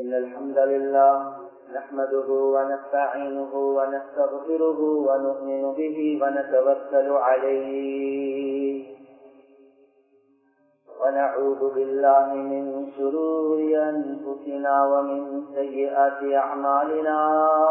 إن الحمد لله نحمده ونستعينه ونستغفره ونؤمن به ونتوكل عليه ونعوذ بالله من شرور أنفسنا ومن سيئات أعمالنا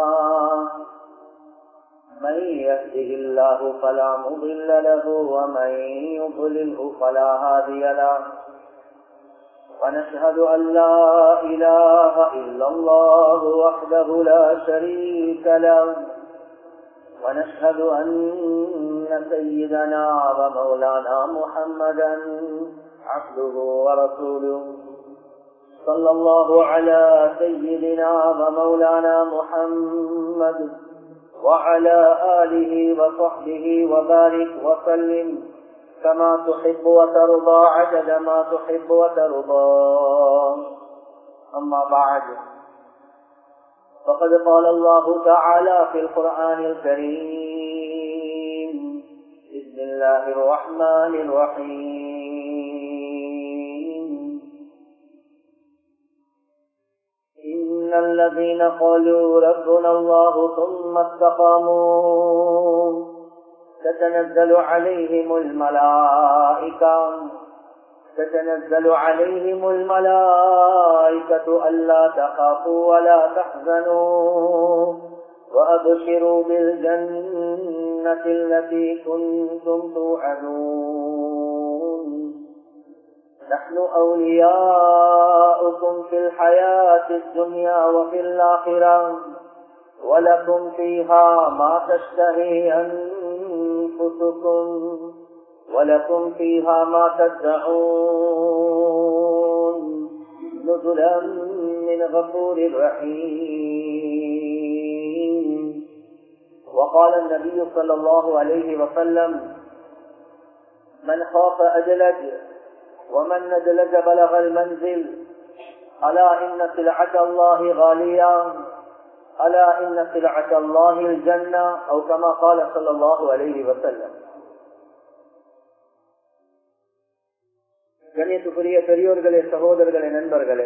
من يهده الله فلا مضل له ومن يضلله فلا هادي له ونشهد أن لا إله إلا الله وحده لا شريك له ونشهد أن سيدنا ومولانا محمدا عبده ورسوله صلى الله على سيدنا ومولانا محمد وعلى آله وصحبه وبارك وسلم كما تحب وترضى عدد ما تحب وترضى أما بعد فقد قال الله تعالى في القرآن الكريم بسم الله الرحمن الرحيم إن الذين قالوا ربنا الله ثم استقاموا تتنزل عليهم الملائكة تتنزل عليهم الملائكة ألا تخافوا ولا تحزنوا وأبشروا بالجنة التي كنتم توعدون نحن أولياؤكم في الحياة الدنيا وفي الآخرة ولكم فيها ما تشتهي أنفسكم ولكم فيها ما تدعون نزلا من غفور رحيم وقال النبي صلى الله عليه وسلم من خاف أدلج ومن ندلج بلغ المنزل ألا إن سلعة الله غالية ألا إن سلعة الله الجنة أو كما قال صلى الله عليه وسلم கணியத்துக்குரிய பெரியோர்களே சகோதரர்களே நண்பர்களே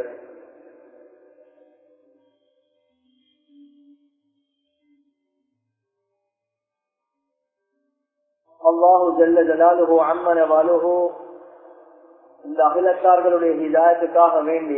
அல்லாஹு ஜல்ல ஜலாலுஹோ அம்மன வாலுஹோ இந்த அகிலத்தார்களுடைய ஹிதாயத்துக்காக வேண்டி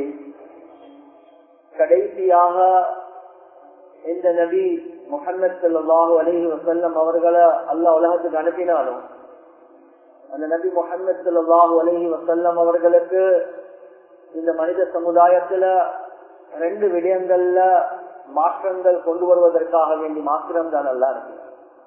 கடைசியாக இந்த நபி முகமது சல்லாஹூ அலஹி வசல்லம் அவர்களை அல்லா உலகத்துக்கு அனுப்பினாலும் அந்த நபி முகமது சல்லாஹூ அலஹி வசல்லம் அவர்களுக்கு இந்த மனித சமுதாயத்துல ரெண்டு விடயங்கள்ல மாற்றங்கள் கொண்டு வருவதற்காக வேண்டி மாத்திரம் தான் நல்லா இருக்கு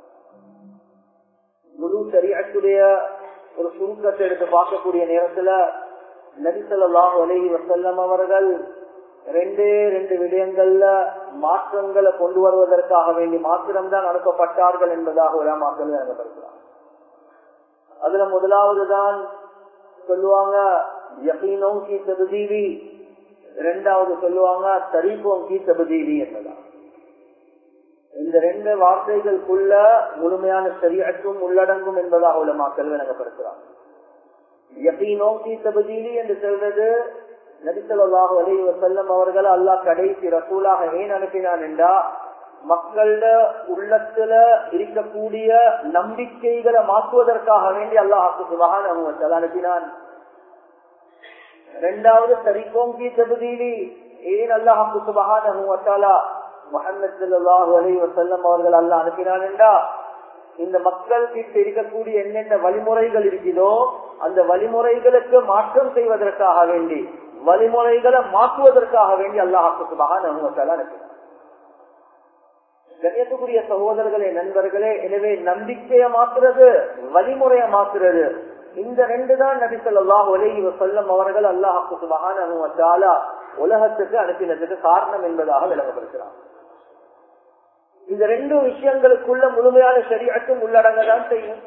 முழு சரியத்துடைய ஒரு சுருக்கத்தை எடுத்து பார்க்கக்கூடிய நேரத்துல நபிசல்லாஹு அலஹி வசல்லம் அவர்கள் ரெண்டே ரெண்டு விடயங்கள்ல மாற்றங்களை கொண்டு வருவதற்காக வேண்டி மாத்திரம்தான் அனுப்பப்பட்டார்கள் என்பதாக உலமாக்கள் அனுப்பப்படுகிறார் அதுல முதலாவது தான் சொல்லுவாங்க யகீனோம் கி தபுதீவி இரண்டாவது சொல்லுவாங்க தரீபோம் கி தபுதீவி என்பதான் இந்த ரெண்டு வார்த்தைகளுக்குள்ள முழுமையான சரியற்றும் உள்ளடங்கும் என்பதாக உலமாக்கள் விளங்கப்படுத்துறாங்க யகீனோம் கி தபுதீவி என்று சொல்றது நபிசல்லாஹு அலி வசல்லம் அவர்கள் அல்லாஹ் கடைசி ரசூலாக ஏன் அனுப்பினான் என்றா மக்கள உள்ளத்துல இருக்கக்கூடிய நம்பிக்கைகளை மாற்றுவதற்காக வேண்டி அல்லாஹ் சுபகான் அவங்க அனுப்பினான் இரண்டாவது சரிகோங்கி தகுதீவி ஏன் அல்லாஹு சுபகான் அவங்க முகமது சல்லாஹூ அலி வசல்லம் அவர்கள் அல்லாஹ் அனுப்பினான் என்றா இந்த மக்கள் கிட்ட இருக்கக்கூடிய என்னென்ன வழிமுறைகள் இருக்குதோ அந்த வழிமுறைகளுக்கு மாற்றம் செய்வதற்காக வேண்டி வழிமுறைகளை மாற்றுவதற்காக வேண்டி அல்லாஹாக்கு மகான் அனுமத்தால கண்ணியத்துக்குரிய சகோதரர்களே நண்பர்களே எனவே நம்பிக்கையை மாத்துறது வழிமுறையை மாத்துறது இந்த ரெண்டு தான் நபி சொல்லாஹ் ஒலகி சொல்லம் அவர்கள் அல்லாஹாக்கு மகான் அனுமத்தாலா உலகத்துக்கு அனுப்பினதுக்கு காரணம் என்பதாக விளங்கப்படுகிறார் இந்த ரெண்டு விஷயங்களுக்குள்ள முழுமையான சரியத்தும் உள்ளடங்கதான் செய்யும்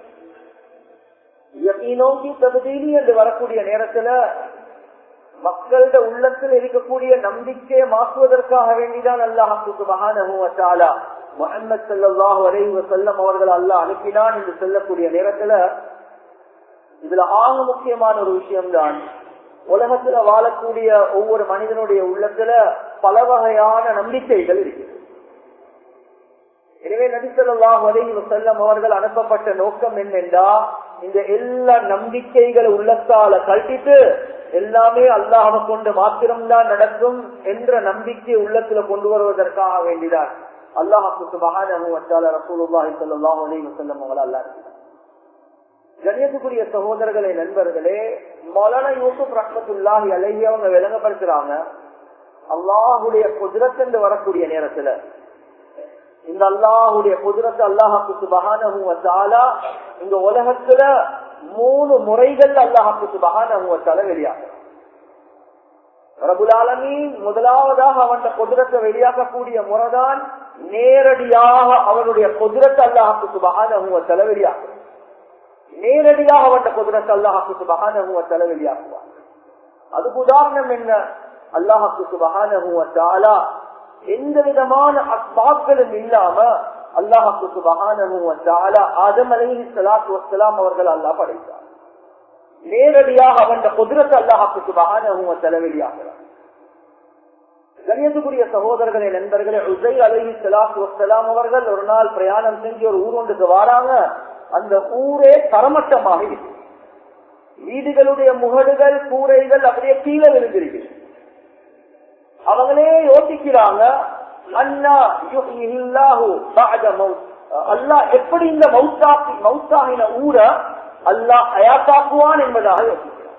நோக்கி தகுதியிலி என்று வரக்கூடிய நேரத்துல மக்களோட உள்ளத்தில் இருக்கக்கூடிய நம்பிக்கையை மாற்றுவதற்காக வேண்டிதான் அல்லாஹுக்கு மகானா முகமது சல்லாஹூ அலை வசல்லம் அவர்கள் அல்லாஹ் அனுப்பினான் என்று சொல்லக்கூடிய நேரத்துல இதுல ஆக முக்கியமான ஒரு விஷயம்தான் உலகத்துல வாழக்கூடிய ஒவ்வொரு மனிதனுடைய உள்ளத்துல பல வகையான நம்பிக்கைகள் இருக்குது எனவே நபிசல்லாஹ் அலைஹி வசல்லம் அவர்கள் அனுப்பப்பட்ட நோக்கம் என்னென்றா இந்த எல்லா நம்பிக்கைகளை உள்ளத்தால கட்டிட்டு எல்லாமே அல்லாஹை கொண்டு மாத்திரம்தான் நடக்கும் என்ற நம்பிக்கை உள்ளத்துல கொண்டு வருவதற்காக வேண்டிதான் அல்லாஹாக்கு சுபஹானஹு வத்தால ரசூலுல்லாஹி ஸல்லல்லாஹு அலைஹி வஸல்லம் அவர்கள் அல்லாஹ் கணியத்துக்குரிய சகோதரர்களே நண்பர்களே மௌலானா யூசுப் ரஹமத்துல்லாஹி அலைஹி அவங்க விளங்கப்படுத்துறாங்க அல்லாஹுடைய குதிரத் என்று வரக்கூடிய நேரத்துல இந்த அல்லாஹுடைய குதிரத்தை அல்லாஹாக்கு சுபஹானஹு வத்தாலா இந்த உலகத்துல மூணு முறைகள் அல்லாஹாக்கு சுபஹானஹு வத்தால வெளியாகும் ரபுலாலமி முதலாவதாக அவன் குதிரத்தை வெளியாக்கக்கூடிய முறைதான் நேரடியாக அவனுடைய குதிரத்தை அல்லாஹாக்கு சுபஹானஹு வத்தால வெளியாகும் நேரடியாக அவன் குதிரத்தை அல்லாஹாக்கு சுபஹானஹு வத்தால வெளியாக்குவான் அதுக்கு உதாரணம் என்ன அல்லாஹாக்கு சுபஹானஹு வத்தாலா எந்த விதமான அஸ்பாக்களும் இல்லாம அல்லாஹாக்கு சுபகான ஆதம் அலஹி சலாத்து வசலாம் அவர்கள் அல்லா படைத்தார் நேரடியாக அவன் குதிரத்தை அல்லாஹாக்கு சுபகான செலவெளியாகிறார் கணியத்துக்குரிய சகோதரர்களே நண்பர்களே உசை அலஹி சலாத்து வசலாம் அவர்கள் ஒரு நாள் பிரயாணம் செஞ்சு ஒரு ஊர் ஒன்றுக்கு வராங்க அந்த ஊரே தரமட்டமாக இருக்கு வீடுகளுடைய முகடுகள் கூரைகள் அப்படியே கீழே விழுந்திருக்கு அவங்களே யோசிக்கிறாங்க அண்ணா அல்லாஹ் எப்படி இந்த மௌத்தாக்கி மௌத்தாகின ஊர அல்லாஹ் அயாத்தாக்குவான் என்பதாக யோசிக்கிறார்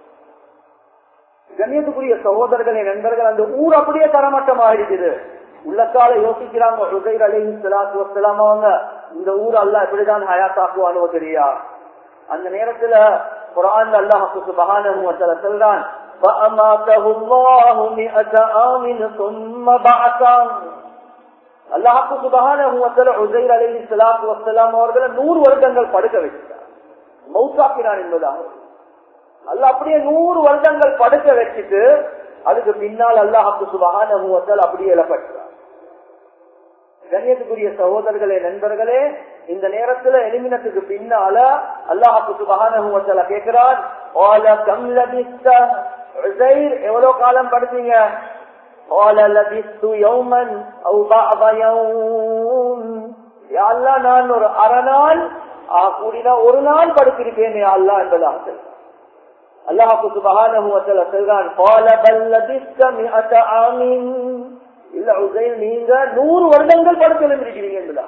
கண்ணியத்துக்குரிய சகோதரர்களே நண்பர்கள் அந்த ஊர் அப்படியே தரமட்டமாக இருக்குது உள்ளத்தால யோசிக்கிறாங்க ருகைர் அலி சலாத்து வசலாம் அவங்க இந்த ஊர் அல்லாஹ் எப்படிதான் ஹயாத்தாக்குவானோ தெரியா அந்த நேரத்துல குரான் அல்லாஹ் சுபஹான சொல்றான் فأماته الله مئة عام ثم بعثه அல்லாஹு சுபஹானஹு வஸல்ல உஸைர் அலைஹி ஸலாத்து வஸலாம் அவர்களை 100 வருடங்கள் படுக்க வச்சார் மௌத்தாக்கினார் என்பதாக அல்லாஹ் அப்படியே 100 வருடங்கள் படுக்க வச்சிட்டு அதுக்கு பின்னால் அல்லாஹு சுபஹானஹு வஸல்ல அப்படியே எழப்பட்டார் கண்ணியத்துக்குரிய சகோதரர்களே நண்பர்களே இந்த நேரத்துல எலிமினத்துக்கு பின்னால அல்லாஹு சுபஹானஹு வஸல்ல கேக்குறார் قال كم لبثت உசைர் எவ்வளவு காலம் படுத்தீங்க قال لبثت يوما او بعض يوم يا الله நான் ஒரு அரை நாள் கூடினா ஒரு நாள் படுத்திருப்பேன் யா அல்லாஹ் என்பதாக அல்லாஹ் சுப்ஹானஹு வ தஆலா சொல்றான் قال بل لبثت 100 عام இல்ல உசைர் நீங்க 100 வருடங்கள் படுத்து எழுந்திருக்கிறீங்க என்பதா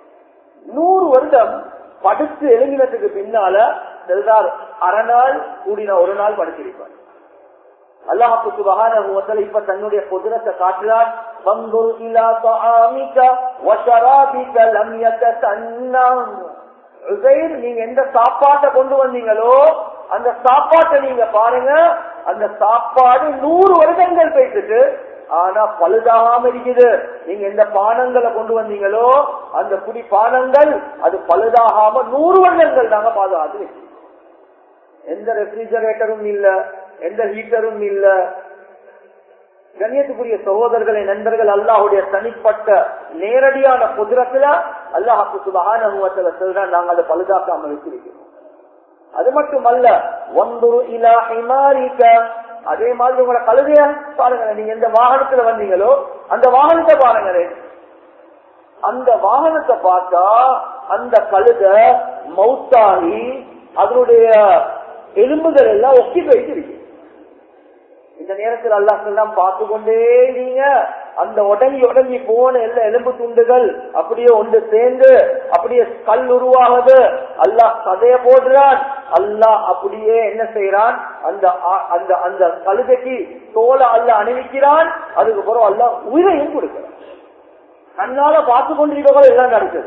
100 வருடம் படுத்து எழுந்தினத்துக்கு பின்னால செல்றார் அரை நாள் கூடின ஒரு நாள் படுத்திருப்பார் அல்லாஹு சுபஹானஹு வ தஆலா இப்ப தன்னுடைய குதிரத்தை காட்டுறார் வந்துர் இலா தஆமிக வ ஷராபிக லம் யதசன்னம் உஸைர் நீங்க எந்த சாப்பாட்டை கொண்டு வந்தீங்களோ அந்த சாப்பாட்டை நீங்க பாருங்க அந்த சாப்பாடு நூறு வருடங்கள் போயிட்டு ஆனா பழுதாகாம இருக்குது நீங்க எந்த பானங்களை கொண்டு வந்தீங்களோ அந்த குடி பானங்கள் அது பழுதாகாம நூறு வருடங்கள் தாங்க பாதுகாத்து எந்த ரெஃப்ரிஜரேட்டரும் இல்ல எந்த ஹீட்டரும் இல்ல கண்ணியத்துக்குரிய சகோதரர்களை நண்பர்கள் அல்லாஹுடைய தனிப்பட்ட நேரடியான குதிரத்துல அல்லாஹு சுபகான சொல்றான் நாங்க அதை பழுதாக்காம வச்சிருக்கிறோம் அது மட்டுமல்ல ஒன்று இலா ஹிமாரிக்க அதே மாதிரி உங்களை கழுதைய பாருங்க நீங்க எந்த வாகனத்துல வந்தீங்களோ அந்த வாகனத்தை பாருங்களே அந்த வாகனத்தை பார்த்தா அந்த கழுத மௌத்தாகி அதனுடைய எலும்புகள் எல்லாம் ஒக்கி போயிட்டு இருக்கு இந்த நேரத்தில் அல்லாஹெல்லாம் பார்த்து கொண்டே நீங்க அந்த உடஞ்சி உடஞ்சி போன எல்லா எலும்பு துண்டுகள் அப்படியே ஒன்று சேர்ந்து அப்படியே கல் உருவாகுது அல்லாஹ் கதைய போடுறான் அல்லாஹ் அப்படியே என்ன செய்யறான் அந்த அந்த அந்த கழுதைக்கு தோலை அல்ல அணிவிக்கிறான் அதுக்கு பிறகு அல்லாஹ் உயிரையும் கொடுக்கிறான் கண்ணால பார்த்து கொண்டிருக்கவங்க எல்லாம் நடக்குது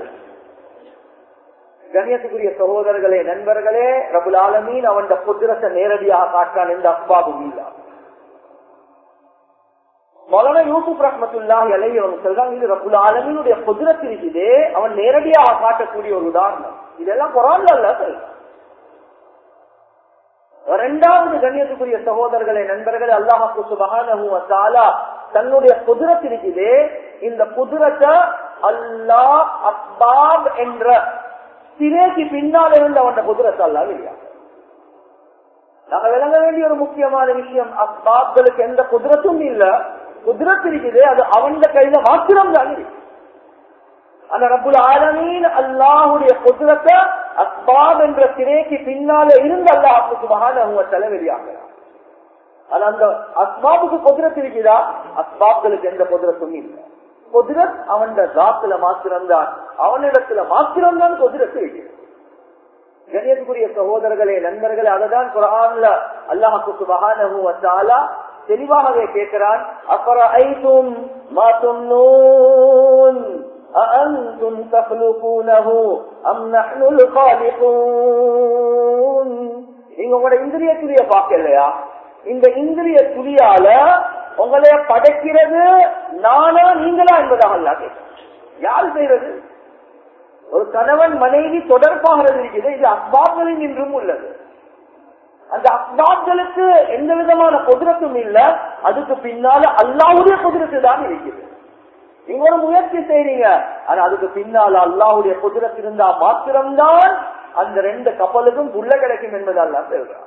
கண்ணியத்துக்குரிய சகோதரர்களே நண்பர்களே ரபுல் ஆலமீன் அவன் புத்திரத்தை நேரடியாக காட்டான் எந்த அஸ்பாபும் இல்லா மௌலானா யூசுப் ரஹமத்துல்லாஹி அலைஹி அவங்க சொல்றாங்க இது ரபுல் ஆலமீனுடைய புதிரத்து இருக்குது அவன் நேரடியாக காட்டக்கூடிய ஒரு உதாரணம் இதெல்லாம் குரான்ல அல்ல சொல்றான் இரண்டாவது கண்ணியத்துக்குரிய சகோதரர்களே நண்பர்களே அல்லாஹாக்கு சுபஹானஹு வ தஆலா தன்னுடைய குதிரத் இருக்குது இந்த குதிரத்தை அல்லாஹ் அஸ்பாப் என்ற சிறைக்கு பின்னால் இருந்து அவன் குதிரத்தை அல்லாஹ் இல்லையா நாங்க விளங்க வேண்டிய ஒரு முக்கியமான விஷயம் அஸ்பாப்களுக்கு எந்த குதிரத்தும் இல்ல குதிரத்து இருக்குது அது அவன் கையில மாத்திரம் தான் இருக்கு அந்த ரப்புல் ஆலமீன் அல்லாஹுடைய குதிரத்தை அஸ்பாப் என்ற திரைக்கு பின்னால இருந்து அல்லாஹுக்கு மகான் அவங்க தலைவெளியாகிறார் அது அந்த அஸ்பாபுக்கு குதிரத்து இருக்குதா அஸ்பாப்களுக்கு எந்த குதிரத்தும் இல்லை குதிரத் அவன் தாத்துல மாத்திரம்தான் அவனிடத்துல மாத்திரம்தான் குதிரத்து இருக்குது கணியத்துக்குரிய சகோதரர்களே நண்பர்களே அததான் குரான்ல அல்லாஹுக்கு சுபஹானஹு வத்தாலா தெளிவாகவே கேட்கிறான் அப்புறம் ஐதும் மாத்தும் நூன் أأنتم تخلقونه أم نحن الخالقون நீங்க உங்களோட இந்திரிய துளிய பார்க்கலையா இந்த இந்திரிய துளியால உங்களை படைக்கிறது நானா நீங்களா என்பதாக அல்லா கேட்கிறேன் யார் செய்யறது ஒரு கணவன் மனைவி தொடர்பாகிறது இருக்குது இது அஸ்பாப்களில் இன்றும் உள்ளது அந்த அஸ்பாப்களுக்கு எந்த விதமான குதிரத்தும் இல்ல அதுக்கு பின்னால அல்லாவுடைய குதிரத்து தான் இருக்குது நீங்க ஒரு முயற்சி செய்றீங்க ஆனா அதுக்கு பின்னால அல்லாவுடைய குதிரத்து இருந்தா மாத்திரம்தான் அந்த ரெண்டு கப்பலுக்கும் புள்ள கிடைக்கும் என்பது அல்லா சொல்றான்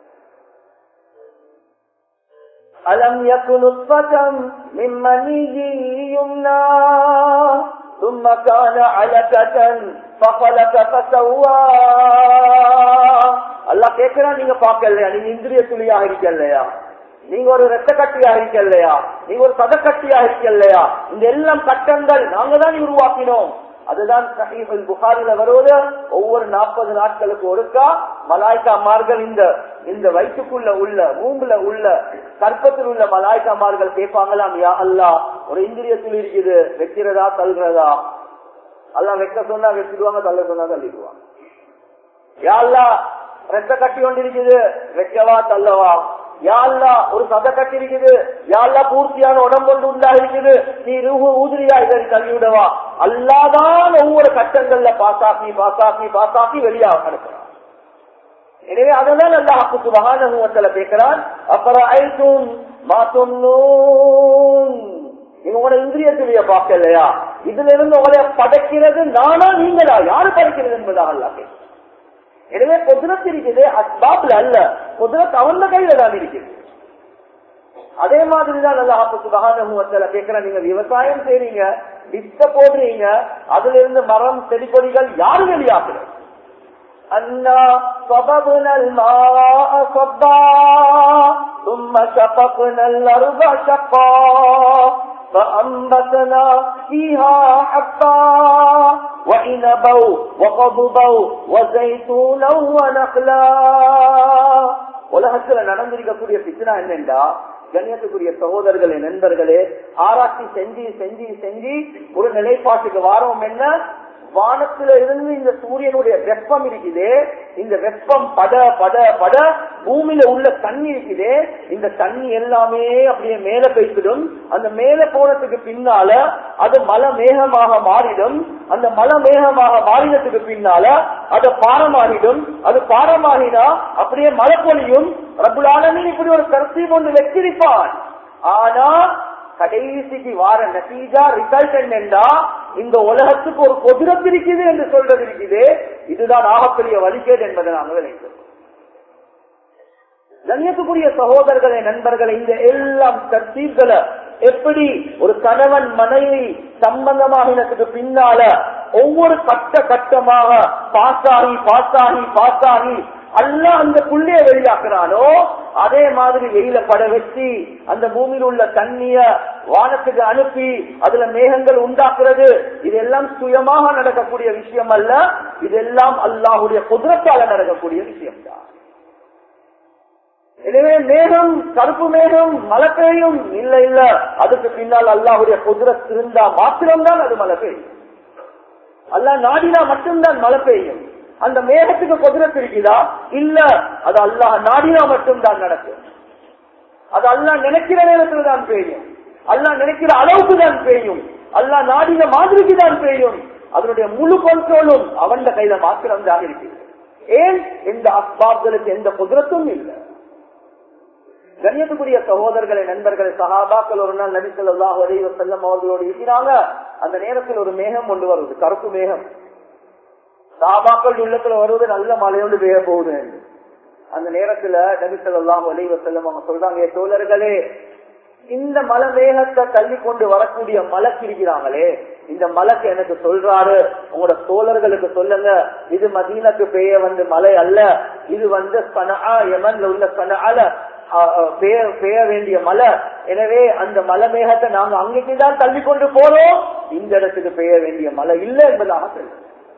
ألم يكن نطفة من مني يمنى ثم كان علكة فخلق فسوى அல்லாஹ் கேட்கிறான் நீங்க பார்க்கலையா நீங்க இந்திரிய துளியாக இருக்கலையா நீங்க ஒரு ரத்த கட்டியாக இருக்கலையா நீங்க ஒரு சத கட்டியாக இருக்கலையா இந்த எல்லாம் கட்டங்கள் நாங்க தான் உருவாக்கினோம் அதுதான் சஹீபுல் புகாரில வருவது ஒவ்வொரு நாற்பது நாட்களுக்கு ஒருக்கா மலாய்க்காமார்கள் இந்த இந்த வயிற்றுக்குள்ள உள்ள மூம்புல உள்ள கற்பத்தில் உள்ள மலாய்க்காமார்கள் கேட்பாங்களாம் யா அல்லா ஒரு இந்திரிய துளி இருக்குது வைக்கிறதா தள்ளுறதா அல்லா வைக்க சொன்னா வச்சிடுவாங்க தள்ள சொன்னா தள்ளிடுவாங்க யா அல்லா ரத்த கட்டி கொண்டிருக்குது வைக்கவா தள்ளவா யாழ்லா ஒரு சத கட்டி இருக்குது யாழ்லா பூர்த்தியான உடம்பொண்டு உண்டா இருக்குது நீ ரூஹு ஊதிரியா இதை தள்ளிவிடவா அல்லாதான் ஒவ்வொரு கட்டங்கள்ல பாசாக்கி பாசாக்கி பாசாக்கி வெளியா அனுப்புறான் எனவே அதனால் அல்லாஹ் சுபகான கேட்கிறான் அப்புறம் ஐத்தும் மாத்தும் உங்களோட இந்திரியத்துடைய பார்க்கலையா இதுல இருந்து உங்களை படைக்கிறது நானா நீங்களா யாரு படைக்கிறது என்பதாக அல்லா கேட்கிறேன் எனவே குதிரத்து இருக்குது அஸ்பாப்ல அல்ல குதிரத் அவன் கையில தான் இருக்குது அதே மாதிரிதான் நல்ல ஆப்பு கேட்கிற நீங்க விவசாயம் செய்றீங்க வித்த போடுறீங்க அதுல இருந்து மரம் செடி கொடிகள் யாரு வெளியாக்குறது أنا صببنا الماء صبا ثم شققنا الأرض شقا فأنبتنا فيها حبا وعنبا وقضبا وزيتونا ونخلا உலகத்துல நடந்திருக்கக்கூடிய பிச்சனா என்னண்டா கண்ணியத்துக்குரிய சகோதரர்களே நண்பர்களே ஆராய்ச்சி செஞ்சு செஞ்சு செஞ்சு ஒரு நிலைப்பாட்டுக்கு வாரம் என்ன வானத்துல இருந்து இந்த சூரியனுடைய வெப்பம் இருக்குது இந்த வெப்பம் பட பட பட பூமியில உள்ள தண்ணி இருக்குது இந்த தண்ணி எல்லாமே அப்படியே மேல போய்விடும் அந்த மேல போனதுக்கு பின்னால அது மலை மேகமாக மாறிடும் அந்த மலை மேகமாக மாறினதுக்கு பின்னால அது பாரமாறிடும் அது பாரமாகினா அப்படியே மழை பொழியும் ரபுலானமே இப்படி ஒரு கருத்தை கொண்டு வச்சிருப்பான் ஆனா கடைசிக்கு வார நசீஜா ரிசல்ட் என்னண்டா இந்த உலகத்துக்கு ஒரு கொதிரத்து இருக்குது என்று சொல்றது இருக்குது இதுதான் ஆகப்பெரிய வழிகேடு என்பதை நாங்கள் நினைக்கிறோம் கண்ணியத்துக்குரிய சகோதரர்களே நண்பர்களே இந்த எல்லாம் தர்த்தீப்களை எப்படி ஒரு கணவன் மனைவி சம்பந்தமாகினதுக்கு பின்னால ஒவ்வொரு கட்ட கட்டமாக பாசாகி பாசாகி பாசாகி அல்ல அந்த புள்ளைய வெளியாக்குறானோ அதே மாதிரி வெயில பட வச்சு அந்த பூமியில் உள்ள தண்ணிய வானத்துக்கு அனுப்பி அதுல மேகங்கள் உண்டாக்குறது இதெல்லாம் சுயமாக நடக்கக்கூடிய விஷயம் அல்ல இதெல்லாம் அல்லாஹுடைய குதிரத்தால நடக்கக்கூடிய விஷயம் தான் எனவே மேகம் கருப்பு மேகம் மழை பெய்யும் இல்ல இல்ல அதுக்கு பின்னால் அல்லாஹுடைய குதிரத் இருந்தா மாத்திரம்தான் அது மழை பெய்யும் அல்லா நாடினா மட்டும்தான் மழை பெய்யும் அந்த மேகத்துக்கு குதிரத்து இருக்குதா இல்ல அது அல்லாஹ் நாடினா மட்டும்தான் நடக்கும் அது அல்லா நினைக்கிற நேரத்தில் தான் பெய்யும் அல்லா நினைக்கிற அளவுக்கு தான் பெய்யும் அல்லா நாடின மாதிரிக்கு தான் பெய்யும் அதனுடைய முழு கண்ட்ரோலும் அவன் கையில மாத்திரம் தான் இருக்குது ஏன் இந்த அஸ்பாப்களுக்கு எந்த குதிரத்தும் இல்லை கண்ணியத்துக்குரிய சகோதரர்களை நண்பர்களை சகாபாக்கள் ஒரு நாள் நபிசல்லாஹ் உதவி செல்லம் அவர்களோடு இருக்கிறாங்க அந்த நேரத்தில் ஒரு மேகம் கொண்டு வருவது கருப்பு மேகம் சாபாக்கள் உள்ளத்துல வருவது நல்ல மழையோடு பெய்ய போகுது அந்த நேரத்துல நபி ஸல்லல்லாஹு அலைஹி வஸல்லம் அவங்க சொல்றாங்க "ஏ தோழர்களே இந்த மலை மேகத்தை தள்ளி கொண்டு வரக்கூடிய மலக்கு இருக்கிறாங்களே இந்த மலக்கு எனக்கு சொல்றாரு உங்களோட தோழர்களுக்கு சொல்லுங்க இது மதீனக்கு பெய்ய வந்து மலை அல்ல இது வந்து சனஆ யமன்ல உள்ள சனஆல பெய்ய பெய்ய வேண்டிய மலை எனவே அந்த மலை மேகத்தை நாங்க அங்கேக்கு தான் தள்ளி கொண்டு போறோம் இந்த இடத்துக்கு பெய்ய வேண்டிய மலை இல்லை என்பதாக சொல்லுங்க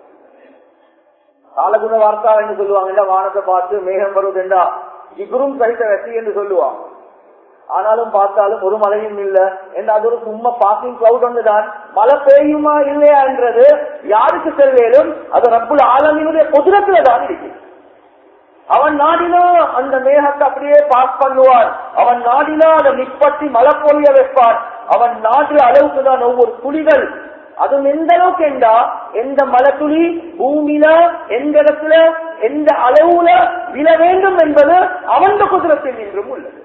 காலகுண வார்த்தா என்று சொல்லுவாங்க இந்த வானத்தை பார்த்து மேகம் வருவதுண்டா இவரும் சகித வெற்றி என்று சொல்லுவாங்க ஆனாலும் பார்த்தாலும் ஒரு மழையும் இல்ல என்று அது ஒரு சும்மா பாசிங் கிளவுட் ஒன்றுதான் மழை பெய்யுமா இல்லையா என்றது யாருக்கு செல்வேலும் அது ரப்புல் ஆலமினுடைய குதிரத்துல தான் இருக்கு அவன் நாடினா அந்த மேகத்தை அப்படியே பாஸ் பண்ணுவார் அவன் நாடினா அதை நிப்பட்டி மழை பொழிய வைப்பார் அவன் நாடு அளவுக்கு தான் ஒவ்வொரு துளிகள் அதுவும் எந்த அளவுக்கு என்றா எந்த மலை துளி பூமியில எந்த இடத்துல எந்த அளவுல விழ வேண்டும் என்பது அவன் குதிரத்தில் நின்றும் உள்ளது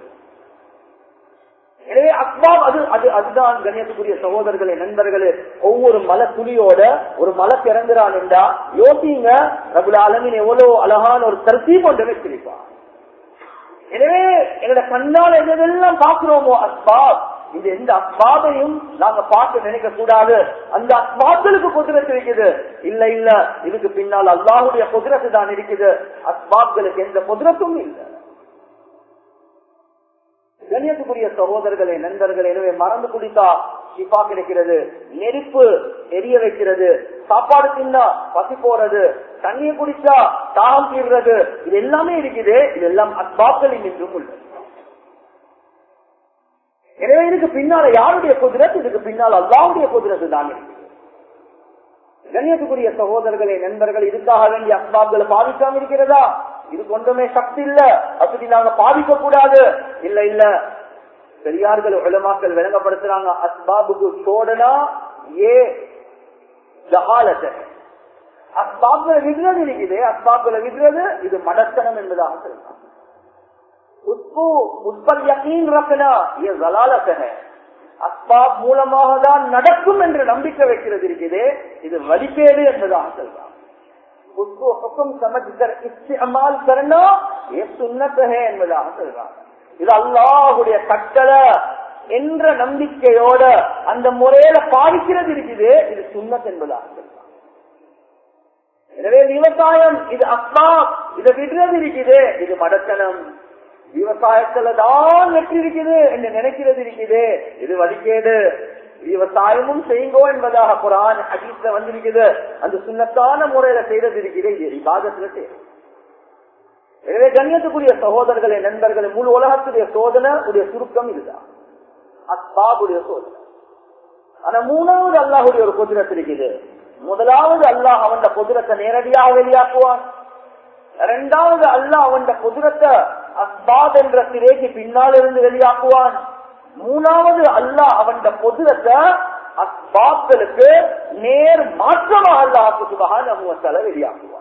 எனவே அஸ்பாப் அது அது அதுதான் கண்ணியத்துக்குரிய சகோதரர்களே நண்பர்களே ஒவ்வொரு மலை துளியோட ஒரு மலை பிறந்துறான் என்றா யோசிங்க ரகுல அலமின் எவ்வளவு அழகான ஒரு தர்த்தீப் ஒன்று வச்சிருப்பான் எனவே எங்களோட கண்ணால் எதெல்லாம் பார்க்கிறோமோ அஸ்பாப் இந்த எந்த அஸ்பாபையும் நாங்க பார்த்து நினைக்க கூடாது அந்த அஸ்பாப்களுக்கு குதிரத்து இருக்குது இல்ல இல்ல இதுக்கு பின்னால் அல்லாஹுடைய குதிரத்து தான் இருக்குது அஸ்பாப்களுக்கு எந்த குதிரத்தும் இல்லை கண்ணியத்துக்குரிய சகோதரர்களே நண்பர்களே எனவே மறந்து குடித்தா ஷிஃபா கிடைக்கிறது நெருப்பு எரிய வைக்கிறது சாப்பாடு தின்னா பசி போறது தண்ணியை குடிச்சா தாகம் தீர்றது இது எல்லாமே இருக்குது இது எல்லாம் அஸ்பாப்களில் நின்றும் உள்ளது எனவே இதுக்கு பின்னால யாருடைய குதிரத் இதுக்கு பின்னால் அல்லாவுடைய குதிரத்து தான் இருக்கு கண்ணியத்துக்குரிய சகோதரர்களே நண்பர்கள் இதுக்காக வேண்டிய அஸ்பாப்களை பாதிக்காம இருக்கிறதா இது கொண்டுமே சக்தி இல்ல அப்படி நாங்க பாதிக்க கூடாது இல்ல இல்ல பெரியார்கள் உலமாக்கள் விளங்கப்படுத்துறாங்க அஸ்பாபுக்கு சோடனா ஏ ஜகாலத்தை அஸ்பாப்களை விடுறது இருக்குது அஸ்பாப்களை விடுறது இது மடத்தனம் என்பதாக சொல்றாங்க उसको उस पर यकीन रखना ये जलालत है அஸ்பாப் மூலமாக தான் நடக்கும் என்று நம்பிக்கை வைக்கிறது இருக்குது இது வழிபேடு என்பதாக சொல்றாங்க उसको हुक्म समझ कर इस्तेमाल करना ये सुन्नत है என்பதாக சொல்றாங்க இது அல்லாஹுடைய கட்டளை என்ற நம்பிக்கையோட அந்த முறையில பாதிக்கிறது இருக்குது இது சுண்ணத் என்பதாக சொல்றாங்க எனவே விவசாயம் இது அஸ்பாப் இதை விடுறது இருக்குது இது மடத்தனம் விவசாயத்துல தான் வெற்றி இருக்குது என்று நினைக்கிறது இருக்குது இது வழிகேடு விவசாயமும் செய்யுங்கோ என்பதாக குரான் ஹதீஸ்ல வந்திருக்குது அந்த சுண்ணத்தான முறையில செய்யறது இருக்குது இது விவாதத்துல செய்யும் எனவே கண்ணியத்துக்குரிய சகோதரர்களே நண்பர்களே முழு உலகத்துடைய சோதனை உடைய சுருக்கம் இதுதான் அஸ்பாபுடைய சோதனை ஆனா மூணாவது அல்லாஹுடைய ஒரு குதிரத்து இருக்குது முதலாவது அல்லாஹ் அவன் குதிரத்தை நேரடியாக வெளியாக்குவான் இரண்டாவது அல்லாஹ் அவன் குதிரத்தை அஸ்பாத் என்ற சிறைக்கு பின்னால் இருந்து வெளியாக்குவான் மூணாவது அல்லாஹ் அவன் பொதுரத்தை அஸ்பாத்களுக்கு நேர் மாற்றமாக அல்லாஹ் சுபகான வெளியாக்குவான்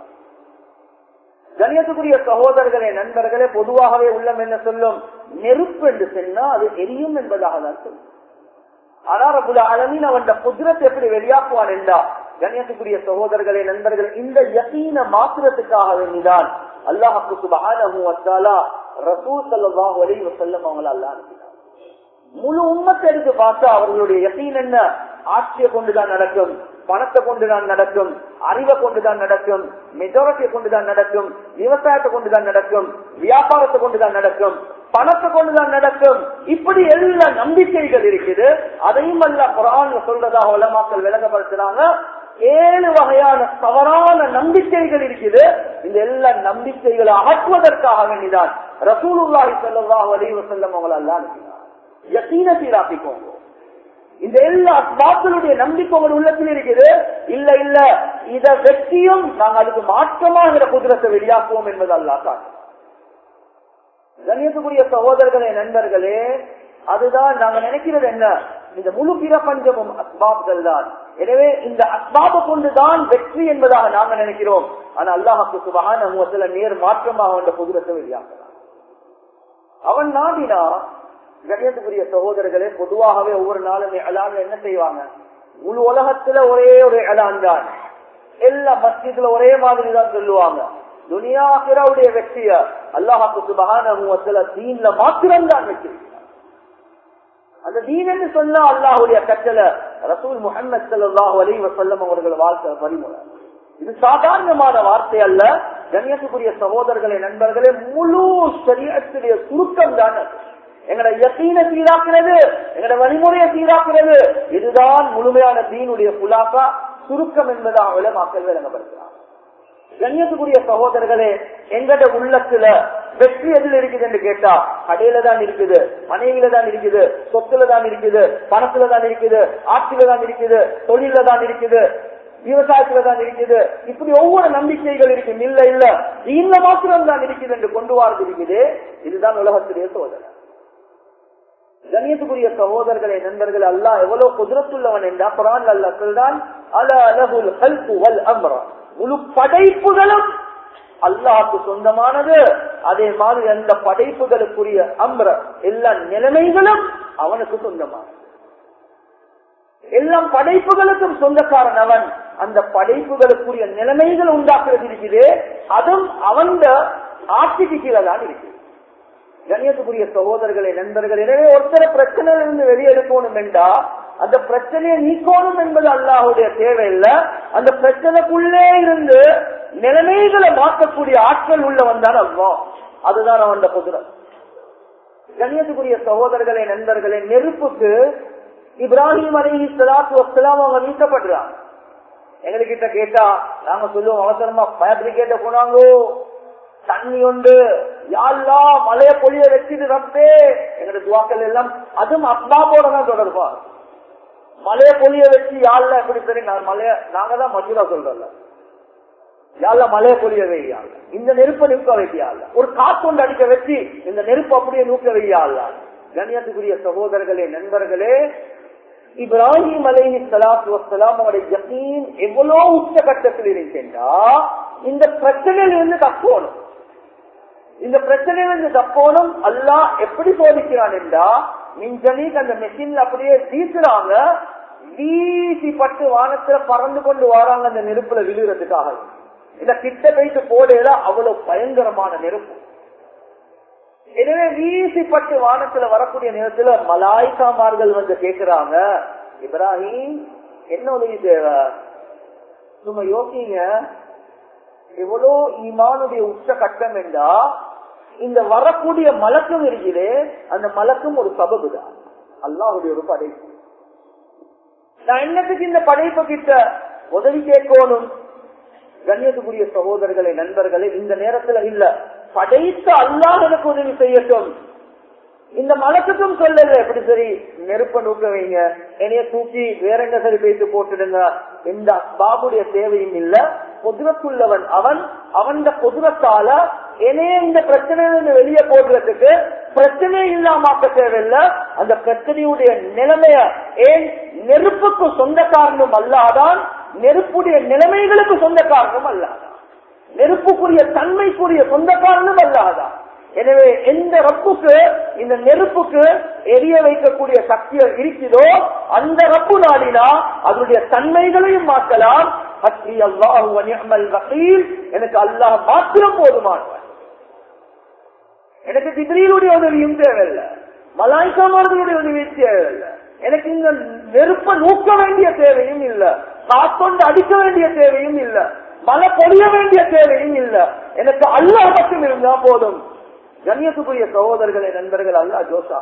கணியத்துக்குரிய சகோதரர்களே நண்பர்களே பொதுவாகவே உள்ளம் என்ன சொல்லும் நெருப்பு என்று சொன்னா அது எரியும் என்பதாக தான் சொல்லும் ஆனா ரபுல் அலமீன் அவன் குதிரத்தை எப்படி வெளியாக்குவான் என்றா கண்ணியத்துக்குரிய சகோதரர்களே நண்பர்கள் இந்த யசீன மாத்திரத்துக்காக வேண்டிதான் அல்லாஹு சுபஹான ரசூல் சல்லாஹ் அலி வசல்லம் அவங்கள அல்லா அனுப்பினார் முழு உம்மத்தை எடுத்து பார்த்தா அவர்களுடைய யசீன் என்ன ஆட்சியை கொண்டுதான் நடக்கும் பணத்தை கொண்டுதான் நடக்கும் அறிவை கொண்டுதான் நடக்கும் மெஜாரிட்டியை கொண்டுதான் நடக்கும் விவசாயத்தை கொண்டுதான் நடக்கும் வியாபாரத்தை கொண்டுதான் நடக்கும் பணத்தை கொண்டுதான் நடக்கும் இப்படி எல்லா நம்பிக்கைகள் இருக்குது அதையும் அல்ல குரான் சொல்றதாக உலமாக்கள் விளங்கப்படுத்துறாங்க ஏழு வகையான தவறான நம்பிக்கைகள் இருக்குது இந்த எல்லா நம்பிக்கைகளை அகற்றுவதற்காக வேண்டிதான் ரசூலுல்லாஹி ஸல்லல்லாஹு அலைஹி வஸல்லம் அவங்களை அல்லாஹ் அனுப்பினார் யகீன சீராக்கிக்கோங்க இந்த எல்லா அஸ்பாக்களுடைய நம்பிக்கை உங்கள் உள்ளத்தில் இருக்குது இல்ல இல்ல இத வெற்றியும் நாங்கள் அதுக்கு மாற்றமாக குதிரத்தை வெளியாக்குவோம் என்பது அல்லா காட்டும் கண்ணியத்துக்குரிய சகோதரர்களே நண்பர்களே அதுதான் நாங்க நினைக்கிறது என்ன இந்த முழு பிரபஞ்சமும் அஸ்பாப்கள் தான் எனவே இந்த அஸ்பாபை கொண்டுதான் வெற்றி என்பதாக நாங்க நினைக்கிறோம் ஆனா அல்லாஹுக்கு சுபகான நேர் மாற்றமாக அந்த குதிரத்தை வெளியாக்கலாம் அவன் நாடினா கண்ணியத்துக்குரிய சகோதரர்களே பொதுவாகவே ஒவ்வொரு நாளும் அலான் என்ன செய்வாங்க முழு உலகத்துல ஒரே ஒரு அலான் தான் எல்லா மஸ்ஜித்ல ஒரே மாதிரி தான் சொல்லுவாங்க துனியாக்கிரவுடைய வெற்றிய அல்லாஹாக்கு சுபகான தீன்ல மாத்திரம் தான் வச்சிருக்கிறார் அந்த தீன் என்று சொன்னா அல்லாஹுடைய கட்டளை ரசூல் முகமது சல்லாஹூ அலி வசல்லம் அவர்கள் வாழ்க்கை பறிமுறை இது சாதாரணமான வார்த்தை அல்ல கண்ணியத்துக்குரிய சகோதரர்களே நண்பர்களே முழு சரியத்துடைய சுருக்கம் தான் அது. எங்கட யத்தீன சீராக்குறது எங்கட வழிமுறையை சீராக்குறது இதுதான் முழுமையான தீனுடைய புலாக்கா சுருக்கம் என்பதாக விளமாக்கல் விளங்கப்படுகிறார் கண்ணியத்துக்குரிய சகோதரர்களே எங்கட உள்ளத்துல வெற்றி எதில் இருக்குது என்று கேட்டா கடையில தான் இருக்குது மனைவியில தான் இருக்குது சொத்துல தான் இருக்குது பணத்துல தான் இருக்குது ஆட்சியில தான் இருக்குது தொழில தான் இருக்குது விவசாயத்துல தான் இருக்குது இப்படி ஒவ்வொரு நம்பிக்கைகள் இருக்கு இல்ல இல்ல இந்த மாத்திரம் தான் இருக்குது என்று கொண்டு வாரது இருக்குது இதுதான் உலகத்துடைய சோதனை கணியத்துக்குரிய சகோதரர்களே நண்பர்கள் அல்லா எவ்வளவு குதிரத்துள்ளவன் என்றா குரான் அல்ல சொல்றான் அல அலகுல் ஹல்கு வல் அம்ரா முழு படைப்புகளும் அல்லாஹுக்கு சொந்தமானது அதே மாதிரி அந்த படைப்புகளுக்குரிய அம்ர எல்லா நிலைமைகளும் அவனுக்கு சொந்தமானது எல்லாம் படைப்புகளுக்கும் சொந்தக்காரன் அவன் அந்த படைப்புகளுக்குரிய நிலைமைகள் உண்டாக்குறது இருக்குது அதுவும் அவன் ஆட்சிக்கு கீழே தான் இருக்குது கணியத்துக்குரிய சகோதரர்களே நண்பர்கள் எனவே ஒருத்தர பிரச்சனையில இருந்து வெளியெடுக்கணும் என்றா அந்த பிரச்சனையை நீக்கணும் என்பது அல்லாஹுடைய தேவையில்லை அந்த பிரச்சனைக்குள்ளே இருந்து நிலைமைகளை மாற்றக்கூடிய ஆட்கள் உள்ளவன் தான் அல்லா அதுதான் அவன் புதிரம் கண்ணியத்துக்குரிய சகோதரர்களே நண்பர்களே நெருப்புக்கு இப்ராஹிம் அலி சலாத்து வசலாம் அவங்க நீக்கப்படுறாங்க எங்ககிட்ட கேட்டா நாங்க சொல்லுவோம் அவசரமா ஃபேப்ரிகேட்ட போனாங்கோ தண்ணி உண்டு யாழ்லா மலைய பொழிய வச்சுட்டு ரப்பே எங்களுடைய துவாக்கள் எல்லாம் அதுவும் அஸ்பாபோட தான் தொடர்பா மலைய பொழிய வச்சு யாழ்ல எப்படி சரி நான் மலைய நாங்க தான் மசூரா சொல்றோம்ல யாழ்ல மலைய பொழிய வையாள் இந்த நெருப்பை நிற்க வைக்கியாள் ஒரு காத்தொண்டு அடிக்க வச்சு இந்த நெருப்பு அப்படியே நூக்க வையாள் கண்ணியத்துக்குரிய சகோதரர்களே நண்பர்களே இப்ராஹிம் அலைஹி சலாத்து வசலாம் அவருடைய யக்கீன் எவ்வளவு உச்சகட்டத்தில் இருக்கின்றா இந்த பிரச்சனையிலிருந்து தப்போணும் இந்த பிரச்சனையிலிருந்து தப்போனும் அல்லா எப்படி சோதிக்கிறான் என்றா மின்ஜனிக்கு அந்த மெஷின்ல அப்படியே வீசுறாங்க வீசி பட்டு வானத்துல பறந்து கொண்டு வராங்க அந்த நெருப்புல விழுகிறதுக்காக இந்த கிட்ட போயிட்டு போடையில அவ்வளவு பயங்கரமான நெருப்பு எனவே வீசிப்பட்டு வானத்துல வரக்கூடிய நேரத்துல மலாய்க்காமார்கள் வந்து கேக்குறாங்க இப்ராஹிம் என்ன உதவி தேவை சும்மா யோசிங்க எவ்வளோ ஈமானுடைய உச்ச கட்டம் என்றா இந்த வரக்கூடிய மலக்கும் இருக்குது அந்த மலக்கும் ஒரு சபபு தான் அல்லாவுடைய ஒரு படைப்பு நான் என்னத்துக்கு இந்த படைப்பு கிட்ட உதவி கேட்கணும் கண்ணியத்துக்குரிய சகோதரர்களே நண்பர்களே இந்த நேரத்துல இல்ல படைத்த அல்லாஹ் எனக்கு உதவி செய்யட்டும் இந்த மலத்துக்கும் சொல்லல எப்படி சரி நெருப்ப நூக்க வைங்க என்னைய தூக்கி வேற எங்க சரி பேசி போட்டுடுங்க இந்த பாபுடைய தேவையும் இல்ல பொதுரத்துள்ளவன் அவன் அவன் பொதுரத்தால என்னைய இந்த பிரச்சனையிலிருந்து வெளியே போடுறதுக்கு பிரச்சனை இல்லாமக்க தேவையில்லை அந்த பிரச்சனையுடைய நிலைமைய ஏன் நெருப்புக்கு சொந்த காரணம் அல்லாதான் நெருப்புடைய நிலைமைகளுக்கு சொந்த காரணம் அல்லாதான் நெருப்புக்குரிய தன்மைக்குரிய சொந்த காரணம் அல்லாதான் எனவே எந்த ரப்புக்கு இந்த நெருப்புக்கு எரிய வைக்கக்கூடிய சக்தி இருக்கிறதோ அந்த ரப்பு நாடினா அதனுடைய தன்மைகளையும் மாற்றலாம் பற்றி அல்லாஹ் எனக்கு அல்லாஹ் மாத்திரம் போதுமானவன் எனக்கு திதிரியிலுடைய உதவியும் தேவையில்லை மலாய்க்காமர்களுடைய உதவியும் தேவையில்லை எனக்கு இந்த நெருப்ப நூக்க வேண்டிய தேவையும் இல்ல காத்தொண்டு அடிக்க வேண்டிய தேவையும் இல்ல மழை பொழிய வேண்டிய தேவையும் இல்ல எனக்கு அல்லாஹ் மட்டும் இருந்தா போதும் கண்ணியத்துக்குரிய சகோதரர்களே நண்பர்கள் அல்லா ஜோசா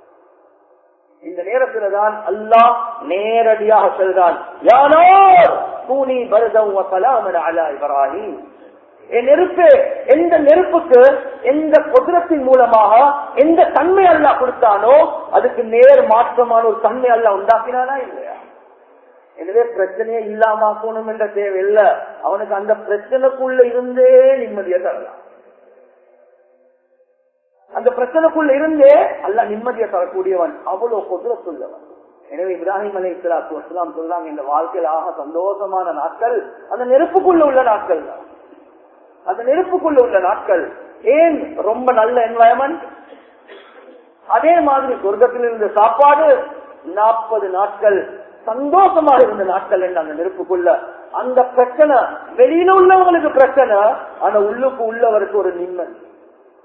இந்த நேரத்துல தான் அல்லாஹ் நேரடியாக சொல்றான் யானோ பூனி பரதம் அலா இப்ராஹிம் என் நெருப்பு எந்த நெருப்புக்கு எந்த குதிரத்தின் மூலமாக எந்த தன்மை அல்லா கொடுத்தானோ அதுக்கு நேர் மாற்றமான ஒரு தன்மை அல்ல உண்டாக்கினானா இல்லையா எனவே பிரச்சனையே இல்லாம போகணும் என்ற தேவை இல்ல அவனுக்கு அந்த பிரச்சனைக்குள்ள இருந்தே நிம்மதியை தரலாம் அந்த பிரச்சனைக்குள்ள இருந்தே அல்ல நிம்மதியை தரக்கூடியவன் அவ்வளவு குதிரத்துள்ளவன் எனவே இப்ராஹிம் அலி இஸ்லாத்து வஸ்லாம் சொல்றாங்க இந்த வாழ்க்கையில் ஆக சந்தோஷமான நாட்கள் அந்த நெருப்புக்குள்ள உள்ள நாட்கள் தான் அந்த நெருப்புக்குள்ள உள்ள நாட்கள் ஏன் ரொம்ப நல்ல என்வாயன்மெண்ட் அதே மாதிரி சொர்க்கத்தில் இருந்த சாப்பாடு நாற்பது நாட்கள் சந்தோஷமாக இருந்த நாட்கள் என்ன அந்த நெருப்புக்குள்ள அந்த பிரச்சனை வெளியில உள்ளவங்களுக்கு பிரச்சனை ஆனா உள்ளுக்கு உள்ளவருக்கு ஒரு நிம்மதி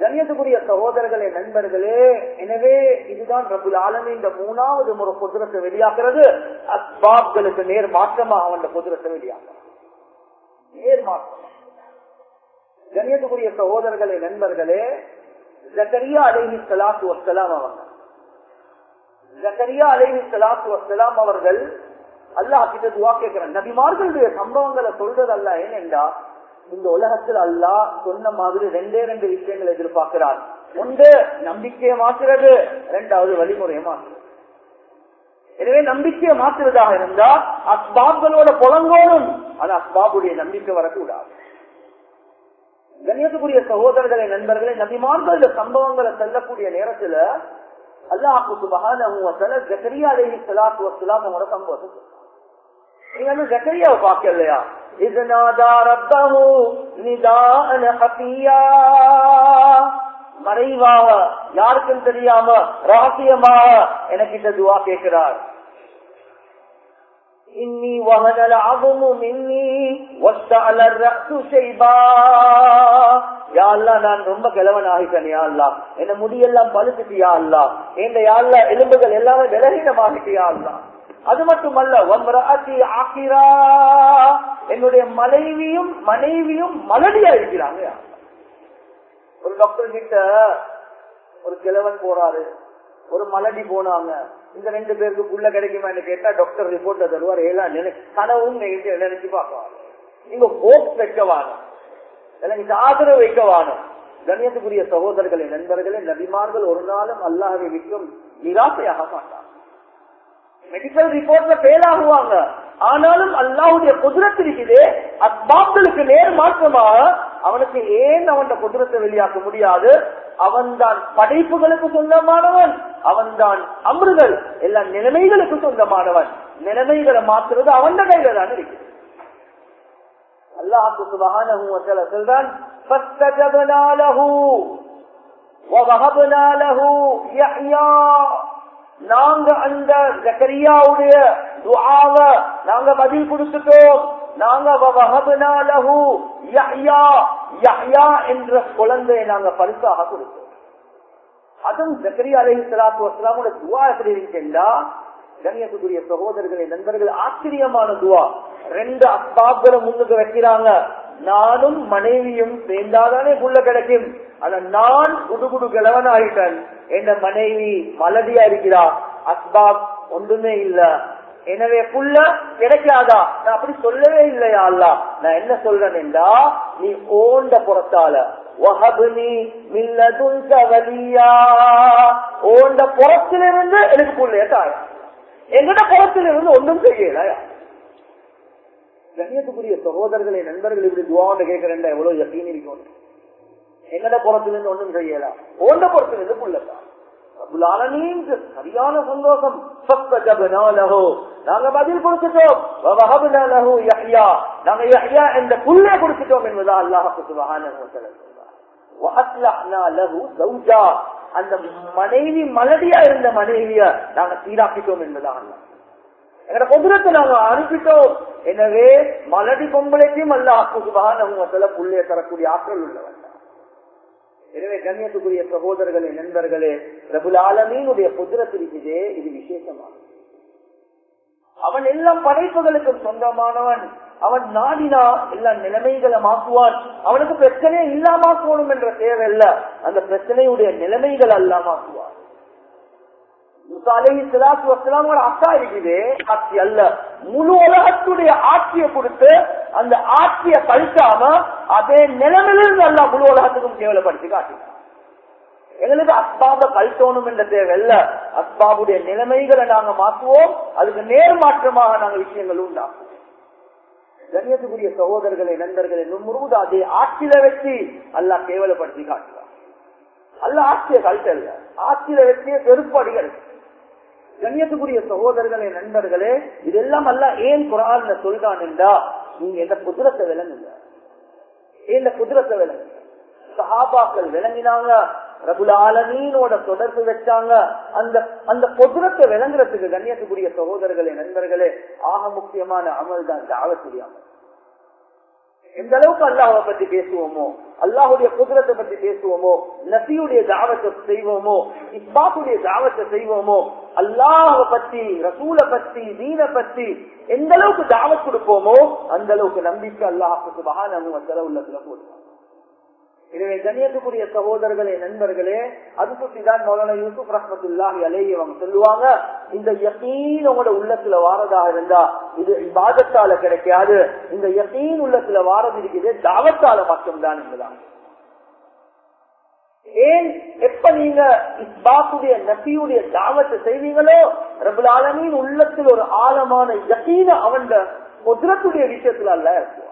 கண்ணியத்துக்குரிய சகோதரர்களே நண்பர்களே எனவே இதுதான் ரபுல் ஆலமி இந்த மூணாவது முறை குதிரத்தை வெளியாக்குறது அஸ்பாப்களுக்கு நேர் மாற்றமா அவன் குதிரத்தை வெளியாக்குறான் நேர் மாற்றமா கண்ணியத்துக்குரிய சகோதரர்களே நண்பர்களே ஜக்கரியா அலைஹி சலாத்து வசலாம் அவங்க ஜக்கரியா அலைஹி சலாத்து வசலாம் அவர்கள் அல்லாஹ் கிட்ட துவா கேட்கிறான் நபிமார்களுடைய சம்பவங்களை சொல்றது அல்ல ஏனென்றா இந்த உலகத்தில் அல்லாஹ் சொன்ன மாதிரி ரெண்டே ரெண்டு விஷயங்களை எதிர்பார்க்கிறார் ஒன்று நம்பிக்கையை மாற்றுறது ரெண்டாவது வழிமுறையை மாற்றுறது எனவே நம்பிக்கையை மாற்றுவதாக இருந்தா அஸ்பாப்களோட புலங்கோடும் அது அஸ்பாபுடைய நம்பிக்கை வரக்கூடாது கண்ணியத்துக்குரிய சகோதரர்களை நண்பர்களை நபிமார்கள் சம்பவங்களை செல்லக்கூடிய நேரத்துல அல்லாஹு சுபகான ஜக்கரியா அலேஹி சலாத்து வசலாம் அவங்களோட சம்பவத்தை நீங்க வந்து ஜக்கரியாவை பார்க்கலையா இது நாதா ரப்பஹு நிதான ஹபியா மறைவாக யாருக்கும் தெரியாம ரகசியமாக எனக்கிட்ட துவா கேட்கிறார் இன்னி வகனல் அபுமு மின்னி வஸ்தஅல ரஅசு ஷைபா யா அல்லாஹ் நான் ரொம்ப கிழவன் ஆகிட்டேன் யா அல்லாஹ் என்ன முடியெல்லாம் பழுத்துட்டு யா அல்லாஹ் இந்த யா அல்லாஹ் எலும்புகள் எல்லாமே விலகீனமாகிட்டு யா அல்லாஹ் அது மட்டுமல்ல ஒன்பராசி ஆகிரா என்னுடைய மனைவியும் மனைவியும் மலடியா இருக்கிறாங்க ஒரு டாக்டர் கிட்ட ஒரு கிழவன் போறாரு ஒரு மலடி போனாங்க இந்த ரெண்டு பேருக்கு புள்ள கிடைக்குமான்னு கேட்டா டாக்டர் ரிப்போர்ட் தருவார் ஏலாம் நினை கனவும் நினைச்சு நினைச்சு பார்க்குவாங்க நீங்க ஹோப் வைக்க வாணும் எனக்கு ஆதரவு வைக்க வாணும் கண்ணியத்துக்குரிய சகோதரர்களே நண்பர்களே நபிமார்கள் ஒரு நாளும் அல்லாஹவை விற்கும் நிராசையாக மாட்டாங்க மெடிக்கல் ரிப்போர்ட்ல ஃபெயில் ஆகுவாங்க ஆனாலும் அல்லாவுடைய குதிரத்து இருக்குது அஸ்பாப்களுக்கு நேர் மாற்றமாக அவனுக்கு ஏன் அவன் குதிரத்தை வெளியாக்க முடியாது அவன்தான் படைப்புகளுக்கு சொந்தமானவன் அவன்தான் அமருகள் எல்லா நிலைமைகளுக்கு சொந்தமானவன் நிலைமைகளை மாற்றுறது அவன் கையில தான் இருக்குது அல்லாஹு சுபஹானஹு வ தஆலா சொல்றான் فاستجبنا له ووهبنا له يحيى நாங்க அந்த ஜக்கரியாவுடைய துஆவ நாங்க பதில் கொடுத்துட்டோம் நாங்க வஹப்னா லஹு யஹ்யா யஹ்யா என்ற குழந்தையை நாங்க பரிசாக கொடுத்தோம் அதுவும் ஜக்கரியா அலைஹி ஸலாத்து வஸலாமோட துஆ எப்படி இருக்குன்னா கண்ணியத்துக்குரிய சகோதரர்களே நண்பர்கள் ஆச்சரியமான துவா ரெண்டு அஸ்பாப்களை முன்னுக்கு வைக்கிறாங்க நானும் மனைவியும் சேர்ந்தாதானே புள்ள கிடைக்கும் ஆனா நான் குடுகுடு கிழவன் ஆகிட்டேன் என் மனைவி மலதியா இருக்கிறா அஸ்பாப் ஒன்றுமே இல்ல எனவே புள்ள கிடைக்காதா நான் அப்படி சொல்லவே இல்லையா அல்ல நான் என்ன சொல்றேன் என்றா நீ ஓண்ட புறத்தால ஓண்ட புறத்திலிருந்து எனக்கு புள்ளைய தாயா எங்கட புறத்திலிருந்து ஒன்றும் செய்யலையா கண்ணியத்துக்குரிய சகோதரர்களை நண்பர்கள் இப்படி துவாண்ட கேட்கிறேன் எவ்வளவு யக்கீன் இருக்கும் எங்கட புறத்திலிருந்து ஒன்றும் செய்யலாம் ஓண்ட புறத்திலிருந்து புள்ளதான் சரியான சந்தோஷம் நாங்க பதில் கொடுத்துட்டோம் நாங்க யஹ்யா என்ற புள்ளே கொடுத்துட்டோம் என்பதா அல்லாஹு சுபஹான அந்த மனைவி மலடியா இருந்த மனைவிய நாங்க சீராக்கிட்டோம் என்பதா அல்ல எங்கட குதிரத்தை நாங்க அனுப்பிட்டோம் எனவே மலடி பொம்பளைக்கும் அல்லாஹு சுபஹான புள்ளைய தரக்கூடிய ஆற்றல் உள்ளவன் எனவே கண்ணியத்துக்குரிய சகோதரர்களே நண்பர்களே ரபுல் ஆலமீனுடைய குதிரத்திற்குதே இது விசேஷமானது அவன் எல்லாம் படைப்புகளுக்கும் சொந்தமானவன் அவன் நாடினா எல்லா நிலைமைகளை மாற்றுவான் அவனுக்கு பிரச்சனையே இல்லாமக்கணும் என்ற தேவை இல்ல அந்த பிரச்சனையுடைய நிலைமைகள் எல்லாம் மாற்றுவான் அக்கா இருக்குது ஆட்சி அல்ல முழு உலகத்துடைய ஆட்சியை கொடுத்து அந்த ஆட்சியை கழிக்காம அதே நிலைமையிலிருந்து அல்ல முழு உலகத்துக்கும் கேவலப்படுத்தி காட்டினார் எங்களுக்கு அஸ்பாப கழித்தோணும் என்ற தேவை இல்ல அஸ்பாபுடைய நிலைமைகளை நாங்க மாற்றுவோம் அதுக்கு நேர் மாற்றமாக நாங்க விஷயங்கள் உண்டாக்குவோம் கண்ணியத்துக்குரிய சகோதரர்களை நண்பர்களை முழுவதும் அதே ஆட்சியில வச்சு அல்லா கேவலப்படுத்தி காட்டுவார் அல்ல ஆட்சியை கழித்தல்ல ஆட்சியில வச்சே செருப்படிகள் கண்ணியத்துக்குரிய சகோதரர்களே நண்பர்களே இதெல்லாம் அல்ல ஏன் குரான் சொல்றான் என்றா நீங்க எந்த குதிரத்தை விளங்குங்க இந்த குதிரத்தை விளங்குங்க சஹாபாக்கள் விளங்கினாங்க ரகுல ஆலமீனோட தொடர்பு வச்சாங்க அந்த அந்த குதிரத்தை விளங்குறதுக்கு கண்ணியத்துக்குரிய சகோதரர்களே நண்பர்களே ஆக முக்கியமான அமல் தான் தாவத்துடைய அமல் எந்த அளவுக்கு அல்லாஹை பத்தி பேசுவோமோ அல்லாஹுடைய குதிரத்தை பத்தி பேசுவோமோ நசியுடைய தாவத்தை செய்வோமோ இஸ்பாத்துடைய தாவத்தை செய்வோமோ அல்லாஹ பத்தி ரசூல பத்தி தீன பத்தி எந்த அளவுக்கு தாவத் கொடுப்போமோ அந்த அளவுக்கு நம்பிக்கை அல்லாஹுக்கு மகான உள்ளத்துல போடுவாங்க எனவே கண்ணியத்துக்குரிய சகோதரர்களே நண்பர்களே அது சுற்றிதான் மௌலானா யூசுப் ரஹமத்துல்லாஹி அலேஹி அவங்க சொல்லுவாங்க இந்த யக்கீன் உங்களோட உள்ளத்துல வாரதாக இருந்தா இது பாதத்தால கிடைக்காது இந்த யக்கீன் உள்ளத்துல வாரது இருக்குது தாவத்தால மட்டும்தான் என்பதான் ஏன் எப்ப நீங்க இஸ்பாத்துடைய நபியுடைய தாவத்தை செய்வீங்களோ ரபுல் ஆலமின் உள்ளத்தில் ஒரு ஆழமான யக்கீன அவன் குதிரத்துடைய விஷயத்துல அல்ல இருக்குவான்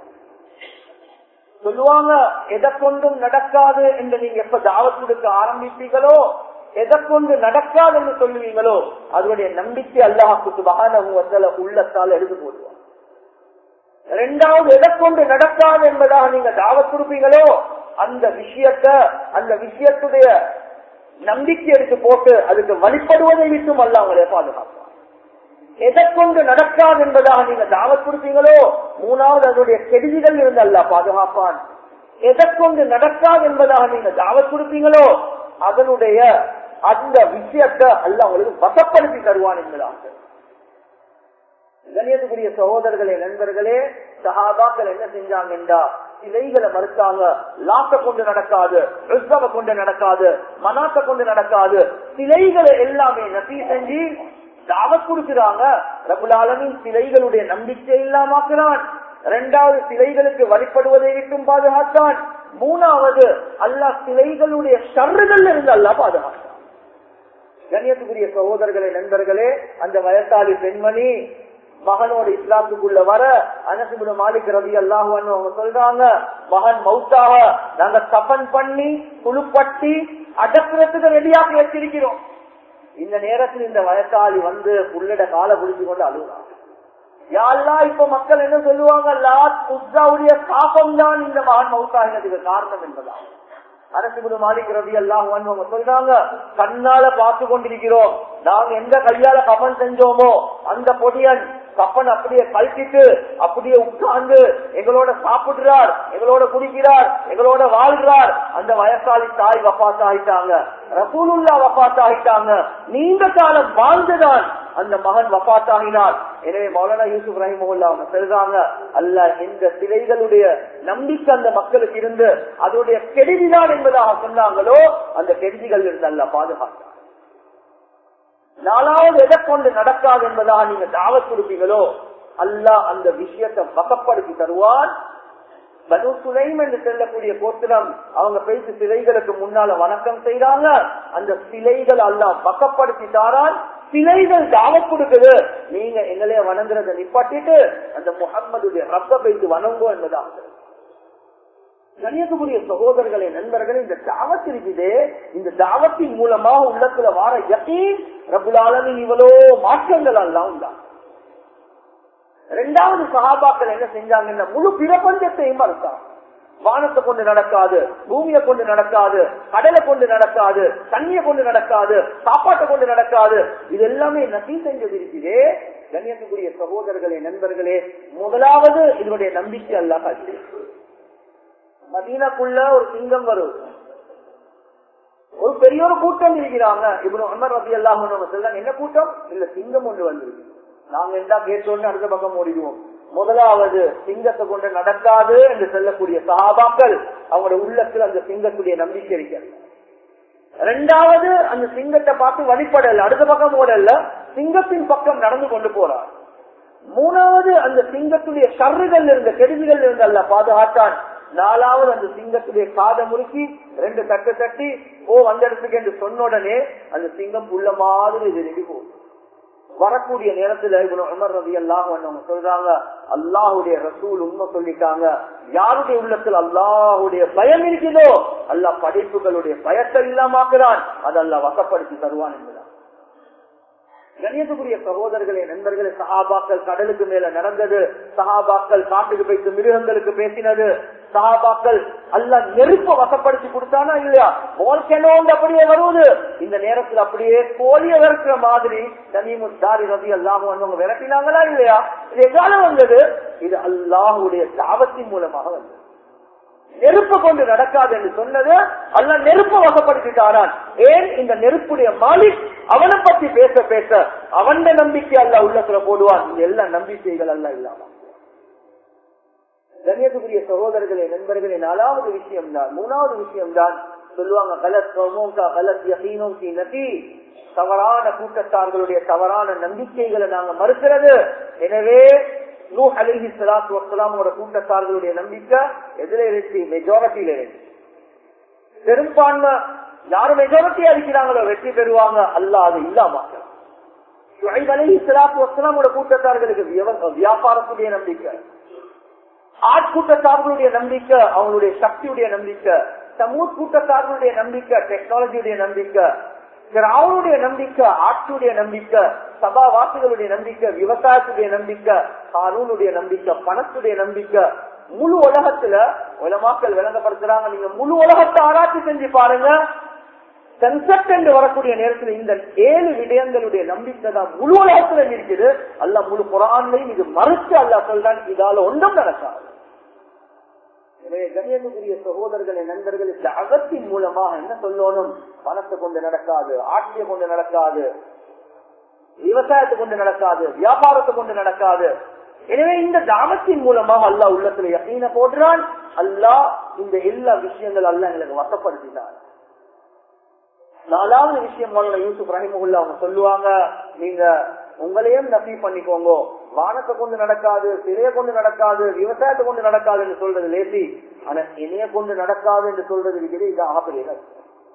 சொல்லுவாங்க எதை கொண்டும் நடக்காது என்று நீங்க எப்ப தாவத் கொடுக்க ஆரம்பிப்பீங்களோ எதை கொண்டு நடக்காது என்று சொல்லுவீங்களோ அதனுடைய நம்பிக்கை அல்லாஹுக்கு மகான உள்ளத்தால் எடுத்து போடுவாங்க ரெண்டாவது எதை கொண்டு நடக்காது என்பதாக நீங்க தாவத் கொடுப்பீங்களோ அந்த விஷயத்த அந்த விஷயத்துடைய நம்பிக்கை எடுத்து போட்டு அதுக்கு வழிபடுவதை விட்டும் அல்ல அவங்களை பாதுகாப்பான் எதை கொண்டு நடக்காது என்பதாக நீங்க தாவத் கொடுப்பீங்களோ மூணாவது அதனுடைய கெடுதிகள் இருந்து அல்ல பாதுகாப்பான் எதை கொண்டு நடக்காது என்பதாக நீங்க தாவத் கொடுப்பீங்களோ அதனுடைய அந்த விஷயத்தை அல்ல அவங்களுக்கு வசப்படுத்தி தருவான் என்பதாக கணியத்துக்குரிய சகோதரர்களே நண்பர்களே சஹாபாக்கள் என்ன செஞ்சாங்கன்றா சிலைகளை மறுத்தாங்க லாத்த கொண்டு நடக்காது ரிஸ்வவை கொண்டு நடக்காது மனாத்தை கொண்டு நடக்காது சிலைகளை எல்லாமே நசி செஞ்சு தாவத் கொடுக்கிறாங்க ரகுலாலமின் சிலைகளுடைய நம்பிக்கை இல்லாமாக்குறான் இரண்டாவது சிலைகளுக்கு வழிபடுவதை விட்டும் பாதுகாத்தான் மூணாவது அல்லா சிலைகளுடைய ஷர்றுகள் இருந்து அல்லா பாதுகாத்தான் கண்ணியத்துக்குரிய சகோதரர்களே நண்பர்களே அந்த வயசாளி பெண்மணி மகனோட இஸ்லாத்துக்குள்ள வர அனசுபுட மாலிக் ரவி அல்லாஹுன்னு அவங்க சொல்றாங்க மகன் மவுத்தாக நாங்க தப்பன் பண்ணி குழுப்பட்டி அடக்குறதுக்கு ரெடியாக்கி வச்சிருக்கிறோம் இந்த நேரத்தில் இந்த வயசாளி வந்து புள்ளிட காலை பிடிச்சு கொண்டு அழுகுறாங்க யாரெல்லாம் இப்ப மக்கள் என்ன சொல்லுவாங்க லாத் உஸ்தாவுடைய சாபம் தான் இந்த மகன் மவுத்தாகினதுக்கு காரணம் என்பதா அரசு மாலிக் ரவி எல்லாம் அவங்க சொல்றாங்க கண்ணால பார்த்து கொண்டிருக்கிறோம் நாங்க எந்த கையால கப்பன் செஞ்சோமோ அந்த பொடியன் கப்பன் அப்படியே கழட்டிட்டு அப்படியே உட்கார்ந்து எங்களோட சாப்பிடுறார் எங்களோட குடிக்கிறார் எங்களோட வாழ்கிறார் அந்த வயசாளி தாய் வப்பாத்து ஆயிட்டாங்க ரசூலுல்லா வப்பாத்து ஆயிட்டாங்க நீண்ட காலம் வாழ்ந்துதான் அந்த மகன் வப்பாத்தாகினார் எனவே மௌலானா யூசுப் ரஹிமுல்லா அவங்க சொல்றாங்க அல்ல இந்த சிலைகளுடைய நம்பிக்கை அந்த மக்களுக்கு இருந்து அதோடைய கெடுதிதான் என்பதாக சொன்னாங்களோ அந்த கெடுதிகள் இருந்து அல்ல பாதுகாத்தார் நாலாவது எதை கொண்டு நடக்காது என்பதாக நீங்க தாவத் கொடுப்பீங்களோ அல்லாஹ் அந்த விஷயத்தை வகப்படுத்தி தருவான் பனு சுலைம் என்று செல்லக்கூடிய கோத்திரம் அவங்க பேசி சிலைகளுக்கு முன்னால வணக்கம் செய்யறாங்க அந்த சிலைகள் அல்லாஹ் பக்கப்படுத்தி தாரான் சிலைகள் தாவத் கொடுக்குது நீங்க எங்களைய வணங்குறத நிப்பாட்டிட்டு அந்த முகம்மதுடைய ரப்ப வைத்து வணங்கோ என்பதாக கணியத்துக்குரிய சகோதரர்களே நண்பர்களே இந்த தாவத் இருக்குது இந்த தாவத்தின் மூலமா உள்ளத்துல வார யக்கீன் ரபுலாலமின் இவ்வளோ மாற்றங்கள் எல்லாம் உண்டா ரெண்டாவது சகாபாக்கள் என்ன செஞ்சாங்கன்னா முழு பிரபஞ்சத்தையும் மறுத்தாங்க வானத்தை கொண்டு நடக்காது பூமியை கொண்டு நடக்காது கடலை கொண்டு நடக்காது தண்ணியை கொண்டு நடக்காது சாப்பாட்டை கொண்டு நடக்காது இது எல்லாமே நசி செஞ்சது இருக்குது கண்ணியத்துக்குரிய சகோதரர்களே நண்பர்களே முதலாவது இதனுடைய நம்பிக்கை அல்ல காட்சி மதீனாக்குள்ள ஒரு சிங்கம் வரும் ஒரு பெரிய ஒரு கூட்டம் இருக்கிறாங்க இப்படி அமர் ரபி எல்லாம் என்ன கூட்டம் இல்ல சிங்கம் ஒன்று வந்திருக்கு நாங்க என்ன கேட்டோன்னு அடுத்த பக்கம் ஓடிடுவோம் முதலாவது சிங்கத்தை கொண்டு நடக்காது என்று சொல்லக்கூடிய சகாபாக்கள் அவங்களோட உள்ளத்தில் அந்த சிங்கத்துடைய நம்பிக்கை இருக்கிறது ரெண்டாவது அந்த சிங்கத்தை பார்த்து வழிபடல அடுத்த பக்கம் ஓடல சிங்கத்தின் பக்கம் நடந்து கொண்டு போறார் மூணாவது அந்த சிங்கத்துடைய கருகள் இருந்த கெடுதிகள் இருந்த அல்ல பாதுகாத்தான் நாலாவது அந்த சிங்கத்துடைய காதை முறுக்கி ரெண்டு தட்டு தட்டி ஓ அந்த இடத்துக்கு என்று சொன்ன உடனே அந்த சிங்கம் உள்ள மாதிரி திரும்பி போகுது வரக்கூடிய நேரத்துல இவ்வளவு உமர் ரவி எல்லாம் சொல்றாங்க அல்லாஹுடைய ரசூல் உண்மை சொல்லிட்டாங்க யாருடைய உள்ளத்தில் அல்லாஹுடைய பயம் இருக்குதோ அல்லாஹ் படைப்புகளுடைய பயத்தை இல்லாமாக்குறான் அதெல்லாம் வசப்படுத்தி தருவான் என்பதான் கணியத்துக்குரிய சகோதரர்களே நண்பர்களே சஹாபாக்கள் கடலுக்கு மேல நடந்தது சஹாபாக்கள் காட்டுக்கு போய்த்து மிருகங்களுக்கு பேசினது சஹாபாக்கள் அல்ல நெருப்ப வசப்படுத்தி கொடுத்தானா இல்லையா மோல்கெனோண்டு அப்படியே வருவது இந்த நேரத்தில் அப்படியே கோழிய விரட்டுற மாதிரி தனிமுத்தாரி ரவி அல்லாம வந்தவங்க விரட்டினாங்களா இல்லையா இது எங்கால வந்தது இது அல்லாஹுடைய தாவத்தின் மூலமாக வந்தது நெருப்பு கொண்டு நடக்காது என்று சொன்னது அல்ல நெருப்பு வசப்படுத்திட்டாரான் ஏன் இந்த நெருப்புடைய மாலிக் அவனை பத்தி பேச பேச அவன் நம்பிக்கை அல்ல உள்ளத்துல போடுவான் இந்த எல்லா நம்பிக்கைகள் அல்ல இல்லாம கண்ணியத்துக்குரிய சகோதரர்களே நண்பர்களே நாலாவது விஷயம் தான் மூணாவது விஷயம் தான் சொல்லுவாங்க கலத் கமோங்கா கலத் யகீனோம் கி நபி தவறான கூட்டத்தார்களுடைய தவறான நம்பிக்கைகளை நாங்க மறுக்கிறது எனவே நூ அலிஹி சலாத்து வசலாமோட கூட்டத்தார்களுடைய நம்பிக்கை எதுல இருந்துச்சு மெஜாரிட்டியில இருந்துச்சு பெரும்பான்மை யாரு மெஜாரிட்டி அடிக்கிறாங்களோ வெற்றி பெறுவாங்க அல்ல அது இல்லாம அலிஹி சலாத்து வசலாமோட கூட்டத்தார்களுக்கு வியவ- வியாபாரத்துடைய நம்பிக்கை ஆட்கூட்டத்தார்களுடைய நம்பிக்கை அவங்களுடைய சக்தியுடைய நம்பிக்கை சமூக கூட்டத்தார்களுடைய நம்பிக்கை டெக்னாலஜியுடைய நம்பிக்கை அவருடைய நம்பிக்கை ஆட்சியுடைய நம்பிக்கை சபாவாசிகளுடைய நம்பிக்கை விவசாயத்துடைய நம்பிக்கை கானூனுடைய நம்பிக்கை பணத்துடைய நம்பிக்கை முழு உலகத்துல உலமாக்கள் விளங்கப்படுத்துறாங்க நீங்க முழு உலகத்தை ஆராய்ச்சி செஞ்சு பாருங்க சென்செக்ட் என்று வரக்கூடிய நேரத்தில் இந்த ஏழு விடயங்களுடைய நம்பிக்கை தான் முழு உலகத்துல இருக்குது அல்ல முழு குரான்லையும் இது மறுத்து அல்ல சொல்றான் இதால ஒன்றும் நடக்காது எனவே கண்ணியத்துக்குரிய சகோதரர்களை நண்பர்கள் இந்த அகத்தின் மூலமாக என்ன சொல்லணும் பணத்தை கொண்டு நடக்காது ஆட்சியை கொண்டு நடக்காது விவசாயத்தை கொண்டு நடக்காது வியாபாரத்தை கொண்டு நடக்காது எனவே இந்த தாமத்தின் மூலமாக அல்லாஹ் உள்ளத்துல யக்கீன போடுறான் அல்லாஹ் இந்த எல்லா விஷயங்கள் அல்லாஹ் எங்களுக்கு வசப்படுத்தினார் நாலாவது விஷயம் மௌலானா யூசுப் ரஹிமுல்லா அவங்க சொல்லுவாங்க நீங்க உங்களையும் நபி பண்ணிக்கோங்க வானத்தை கொண்டு நடக்காது சிறைய கொண்டு நடக்காது விவசாயத்தை கொண்டு நடக்காது என்று சொல்றது லேசி ஆனா இணைய கொண்டு நடக்காது என்று சொல்றது இருக்குது இது ஆகப்பெரிய கஷ்டம்.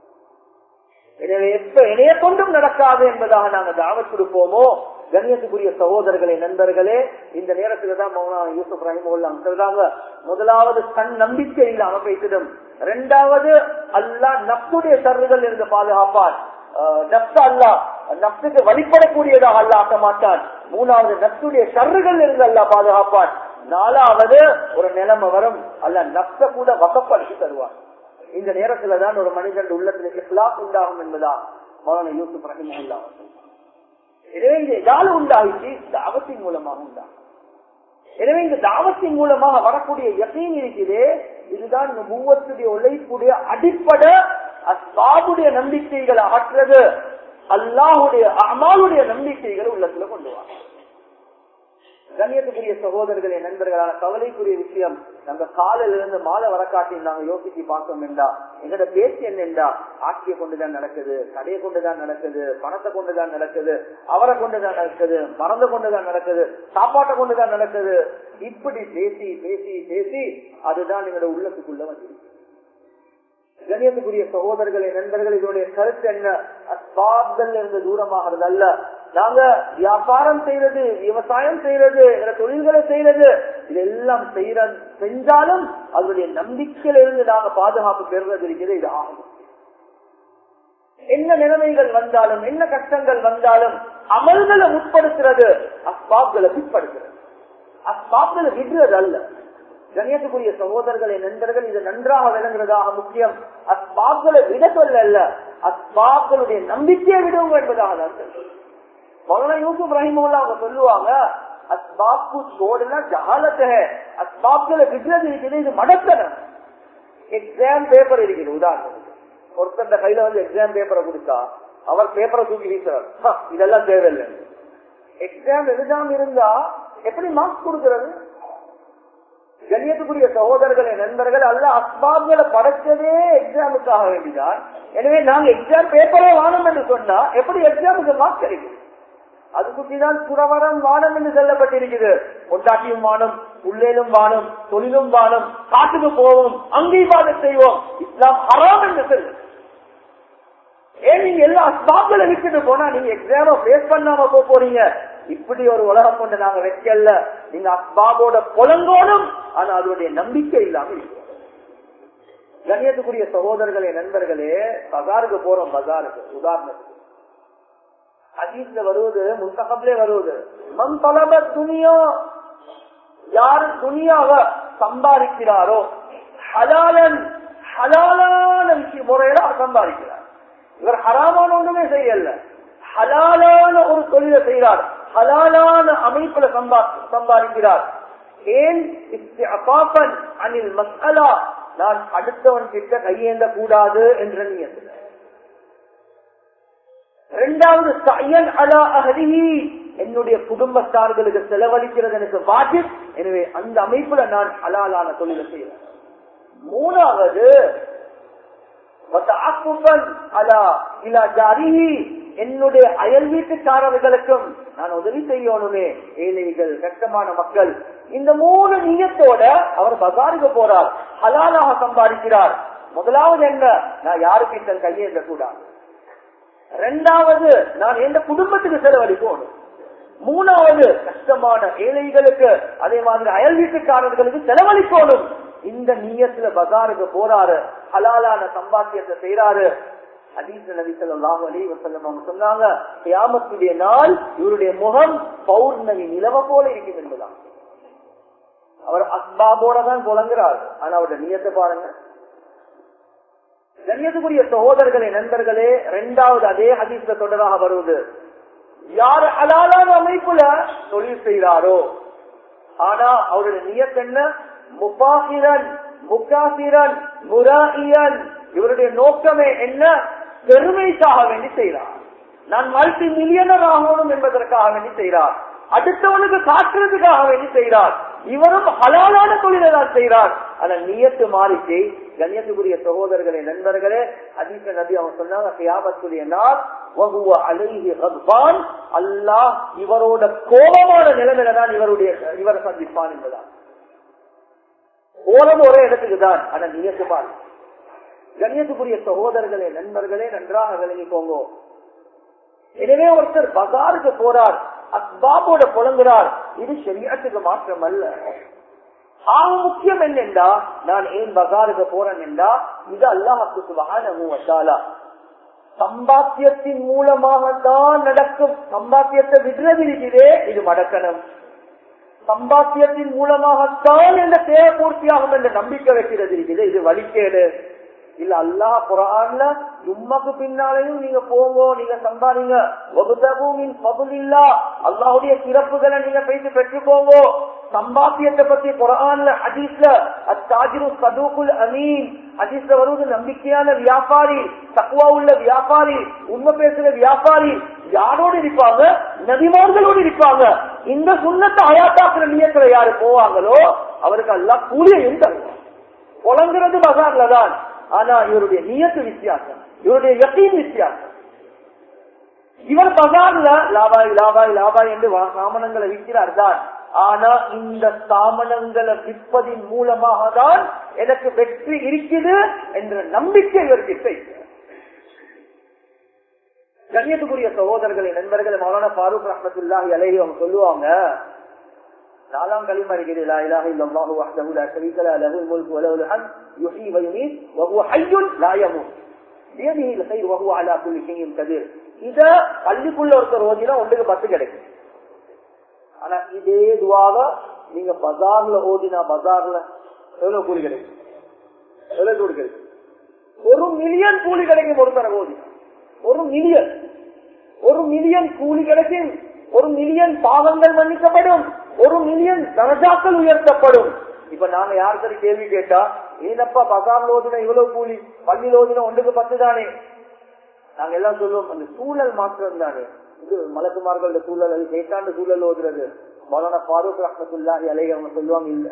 எனவே எப்ப இணைய கொண்டும் நடக்காது என்பதாக நாங்க தாவத் கொடுப்போமோ கண்ணியத்துக்குரிய சகோதரர்களே நண்பர்களே இந்த நேரத்துல தான் மௌலானா யூசுப் ரஹிமுல்லா சொல்றாங்க முதலாவது தன் நம்பிக்கை இல்லாம பேசிடும் இரண்டாவது அல்லாஹ் நப்சுடைய சருகள் இருந்து பாதுகாப்பான் நப்ச அல்லா நப்சுக்கு வழிபடக்கூடியதாக அல்ல ஆக்க மாட்டான் மூணாவது நப்சுடைய சருகள் இருந்து அல்லா பாதுகாப்பான் நாலாவது ஒரு நிலைமை வரும் அல்ல நப்ச கூட வசப்படுத்தி தருவான் இந்த நேரத்துல தான் ஒரு மனிதன் உள்ளத்துல இஸ்லாம் உண்டாகும் என்பதா மௌலானா யூசுப் ரஹிமுல்லா எனவே இது எதால உண்டாகிச்சு தாவத்தின் மூலமாக உண்டாகும் எனவே இந்த தாவத்தின் மூலமாக வரக்கூடிய யகீன் இருக்குது இதுதான் இந்த மூவத்துடைய உழைப்புடைய அடிப்படை அஸ்பாபுடைய நம்பிக்கைகளை அகற்றது அல்லாஹுடைய அமாலுடைய நம்பிக்கைகளை உள்ளத்துல கொண்டு வர கண்ணியத்துக்குரிய சகோதரர்களே நண்பர்களான கவலைக்குரிய விஷயம் நம்ம காலையில இருந்து மாலை வர காட்டி நாங்க யோசிச்சு பார்த்தோம் என்றா எங்களோட பேச்சு என்னென்றா ஆட்சியை கொண்டுதான் நடக்குது கடையை கொண்டுதான் நடக்குது பணத்தை கொண்டுதான் நடக்குது அவரை கொண்டுதான் நடக்குது மறந்து கொண்டுதான் நடக்குது சாப்பாட்டை கொண்டுதான் நடக்குது இப்படி பேசி பேசி பேசி அதுதான் எங்களோட உள்ளத்துக்குள்ள வந்திருக்கு கணியத்துக்குரிய சகோதரர்களே நண்பர்கள் இதனுடைய கருத்து என்ன அஸ்பாப்கள் இருந்து தூரமாகிறது அல்ல நாங்க வியாபாரம் செய்யறது விவசாயம் செய்யறது எங்களை தொழில்களை செய்யறது இதெல்லாம் செய்யற செஞ்சாலும் அதனுடைய நம்பிக்கையில இருந்து நாங்க பாதுகாப்பு பெறுவது இருக்கிறது இது ஆகும் என்ன நிலைமைகள் வந்தாலும் என்ன கஷ்டங்கள் வந்தாலும் அமல்களை உட்படுத்துறது அஸ்பாப்களை பிற்படுத்துறது அஸ்பாப்களை விடுறது அல்ல கணியத்துக்குரிய சகோதரர்களை நண்பர்கள் இது நன்றாக விளங்குறதாக முக்கியம் அஸ்பாப்களை விட சொல்ல அல்ல அஸ்பாப்களுடைய நம்பிக்கையை விடுவோம் என்பதாக தான் மௌலானா யூசுப் ரஹிமுல்லா அவங்க சொல்லுவாங்க அஸ்பாப்பு சோடுனா ஜஹாலத்தை அஸ்பாப்களை விடுறது இருக்குது இது மடத்தனம் எக்ஸாம் பேப்பர் இருக்குது உதாரணம் ஒருத்தர் கையில வந்து எக்ஸாம் பேப்பரை கொடுத்தா அவர் பேப்பரை தூக்கி வீசுறார் இதெல்லாம் தேவையில்லை எக்ஸாம் எழுதாம இருந்தா எப்படி மார்க்ஸ் கொடுக்கிறது கண்ணியத்துக்குரிய சகோதரர்களே நண்பர்கள் அல்ல அஸ்பாப்களை படைச்சதே எக்ஸாமுக்காக வேண்டிதான் எனவே நாங்க எக்ஸாம் பேப்பரே வானம் என்று சொன்னா எப்படி எக்ஸாமுக்கு மார்க் கிடைக்கும் அது சுற்றிதான் சுரவரம் வானம் என்று சொல்லப்பட்டிருக்குது கொண்டாட்டியும் வானம் உள்ளேலும் வானம் தொழிலும் வானம் காட்டுக்கு போவோம் அங்கீபாதம் செய்வோம் இஸ்லாம் ஹராம் என்று சொல்லு ஏன் நீங்க எல்லா அஸ்பாப்களை விட்டுட்டு போனா நீங்க எக்ஸாம பேஸ் பண்ணாம போக போறீங்க இப்படி ஒரு உலகம் கொண்டு நாங்க வைக்கல நீங்க அஸ்பாபோட புலங்கோடும் ஆனா அதனுடைய நம்பிக்கை இல்லாம இருக்கு கண்ணியத்துக்குரிய சகோதரர்களே நண்பர்களே பஜாருக்கு போறோம் பஜாருக்கு உதாரணத்துக்கு ஹதீஸ்ல வருவது முன்தகப்லே வருவது மம் தலப துணியோ யாரு துணியாவ சம்பாதிக்கிறாரோ ஹலாலன் ஹலாலான விஷயம் முறையில சம்பாதிக்கிறார் இவர் ஹராமான ஒன்றுமே செய்யல ஹலாலான ஒரு தொழிலை செய்கிறார் ஹலாலான அமைப்புல சம்பா சம்பாதிக்கிறார் ஏன் அனில் மசாலா நான் அடுத்தவன் கிட்ட கையேந்த கூடாது என்ற நியத்துல இரண்டாவது சயன் அலா அகதிஹி என்னுடைய குடும்பத்தார்களுக்கு செலவழிக்கிறது எனக்கு வாஜிப் எனவே அந்த அமைப்புல நான் ஹலாலான தொழிலை செய்யறேன் மூணாவது என்னுடைய அயல் வீட்டுக்காரர்களுக்கும் நான் உதவி செய்யணுமே ஏழைகள் கஷ்டமான மக்கள் இந்த மூணு நீயத்தோட அவர் பசாருக்கு போறார் ஹலாலாக சம்பாதிக்கிறார் முதலாவது என்ன நான் யாருக்கு இந்த கையேந்த கூடாது ரெண்டாவது நான் எந்த குடும்பத்துக்கு செலவழிக்கணும் மூணாவது கஷ்டமான ஏழைகளுக்கு அதே மாதிரி அயல் வீட்டுக்காரர்களுக்கு செலவழிக்கணும் இந்த நீயத்துல பஜாருக்கு போறாரு ஹலாலான சம்பாத்தியத்தை செய்யறாரு ஹதீஸ் நபி ஸல்லல்லாஹு அலைஹி வஸல்லம் அவங்க சொன்னாங்க கியாமத்துடைய நாள் இவருடைய முகம் பௌர்ணமி நிலவ போல இருக்கும் என்பதான் அவர் அஸ்பாபோட தான் புலங்குறார் ஆனா அவருடைய நியத்தை பாருங்க கண்ணியத்துக்குரிய சகோதரர்களே நண்பர்களே இரண்டாவது அதே ஹதீஸ்ல தொடராக வருவது யார் ஹலாலான அமைப்புல தொழில் செய்கிறாரோ ஆனா அவருடைய நியத் என்ன முபாசிரன் முகாசிரன் முராயியன் இவருடைய நோக்கமே என்ன பெருமைக்காக வேண்டி செய்கிறார் நான் மல்டி மில்லியனர் ஆகணும் என்பதற்காக வேண்டி செய்கிறார் அடுத்தவனுக்கு காட்டுறதுக்காக வேண்டி செய்கிறார் இவரும் ஹலாலான தொழிலை தான் செய்கிறார் ஆனா நியத்து மாறிச்சு கண்ணியத்துக்குரிய சகோதரர்களே நண்பர்களே அதிக நபி அவங்க சொன்னாங்க கியாமத்துடைய நாள் அல்லாஹ் இவரோட கோபமான நிலைமையில தான் இவருடைய இவரை சந்திப்பான் என்பதான் கோலம் ஒரே இடத்துக்கு தான் ஆனா நியத்து பாரு கண்ணியத்துக்குரிய சகோதரர்களே நண்பர்களே நன்றாக விளங்கிக்கோங்க எனவே ஒருத்தர் பசாருக்கு போறார் அஸ்பாபோட புலங்குறார் இது சரியத்துக்கு மாற்றம் அல்ல ஆக முக்கியம் என்னென்றா நான் ஏன் பசாருக்கு போறேன் என்றா இது அல்லாஹுக்கு சுபகான சம்பாத்தியத்தின் மூலமாக தான் நடக்கும் சம்பாத்தியத்தை விடுறதிருக்கிறே இது மடக்கணும் சம்பாத்தியத்தின் மூலமாகத்தான் என்ற தேவை பூர்த்தியாகும் என்ற நம்பிக்கை வைக்கிறது இருக்குது இது வழிகேடு இல்ல அல்லாஹ் குரான்ல உம்மக்கு பின்னாலையும் நீங்க போங்க நீங்க சம்பாதிங்க இல்லா அல்லாஹுடைய சிறப்புகளை நீங்க பேசி பெற்றுக்கோங்க சம்பாத்தியத்தை பத்தி குரான்ல ஹதீஸ்ல அத்தாஜிரு சதூக்குல் அமீன் ஹதீஸ்ல வருவது நம்பிக்கையான வியாபாரி தக்குவா உள்ள வியாபாரி உண்மை பேசுற வியாபாரி யாரோடு இருப்பாங்க நபிமார்களோடு இருப்பாங்க இந்த சுண்ணத்தை அயாத்தாக்குற நியத்துல யாரு போவாங்களோ அவருக்கு எல்லாம் கூலியையும் தருவாங்க புலங்குறது பசார்ல தான் ஆனா இவருடைய நியத்து வித்தியாசம் இவருடைய யத்தீன் வித்தியாசம் இவர் பசார்ல லாபாய் லாபாய் லாபாய் என்று சாமனங்களை விற்கிறார் தான் ஆனா இந்த சாமனங்களை விற்பதின் மூலமாக தான் எனக்கு வெற்றி இருக்குது என்ற நம்பிக்கை இவர்கிட்ட கண்ணியத்துக்குரிய சகோதரர்களை நண்பர்கள் மௌலான ஃபாரூக் ரஹமத்துல்லாஹி அலைஹி அவங்க சொல்லுவாங்க நாலாம் களிமா இருக்குது லா இலாஹ இல்லல்லாஹு வஹ்தஹு லா ஷரீக லஹு லஹுல் முல்கு வ லஹுல் ஹம்த் யுஹ்யி வ யுமீத் வ ஹுவ ஹய்யுன் லா யமூத் பியதிஹி الخير وهو على كل شيء قدير இத பள்ளிக்குள்ள ஒருத்தர் ஓதினா ஒன்றுக்கு பத்து கிடைக்கும் ஆனா இதே துவாவ நீங்க பஜார்ல ஓதினா பஜார்ல எவ்வளவு கூலி கிடைக்கும் எவ்வளவு கூலி கிடைக்கும் ஒரு மில்லியன் கூலி கிடைக்கும் ஒருத்தர் ஓதி ஒரு மில்லியன் ஒரு மில்லியன் கூலி கிடைக்கும் ஒரு மில்லியன் பாவங்கள் மன்னிக்கப்படும் ஒரு மில்லியன் தரஜாக்கள் உயர்த்தப்படும் இப்ப நாங்க யாருக்கடி கேள்வி கேட்டா ஏனப்பா பசார்ல ஓதினா இவ்வளவு கூலி பள்ளியில் ஓதினா ஒன்றுக்கு பத்து தானே நாங்க எல்லாம் சொல்லுவோம் அந்த சூழல் மாற்றம் தானே இது மலக்குமார்களோட சூழல் அது சேட்டாண்டு சூழல் ஓதுறது மௌலானா ஃபாரூக் ரஹமத்துல்லாஹி அலை அவங்க சொல்லுவாங்க இல்ல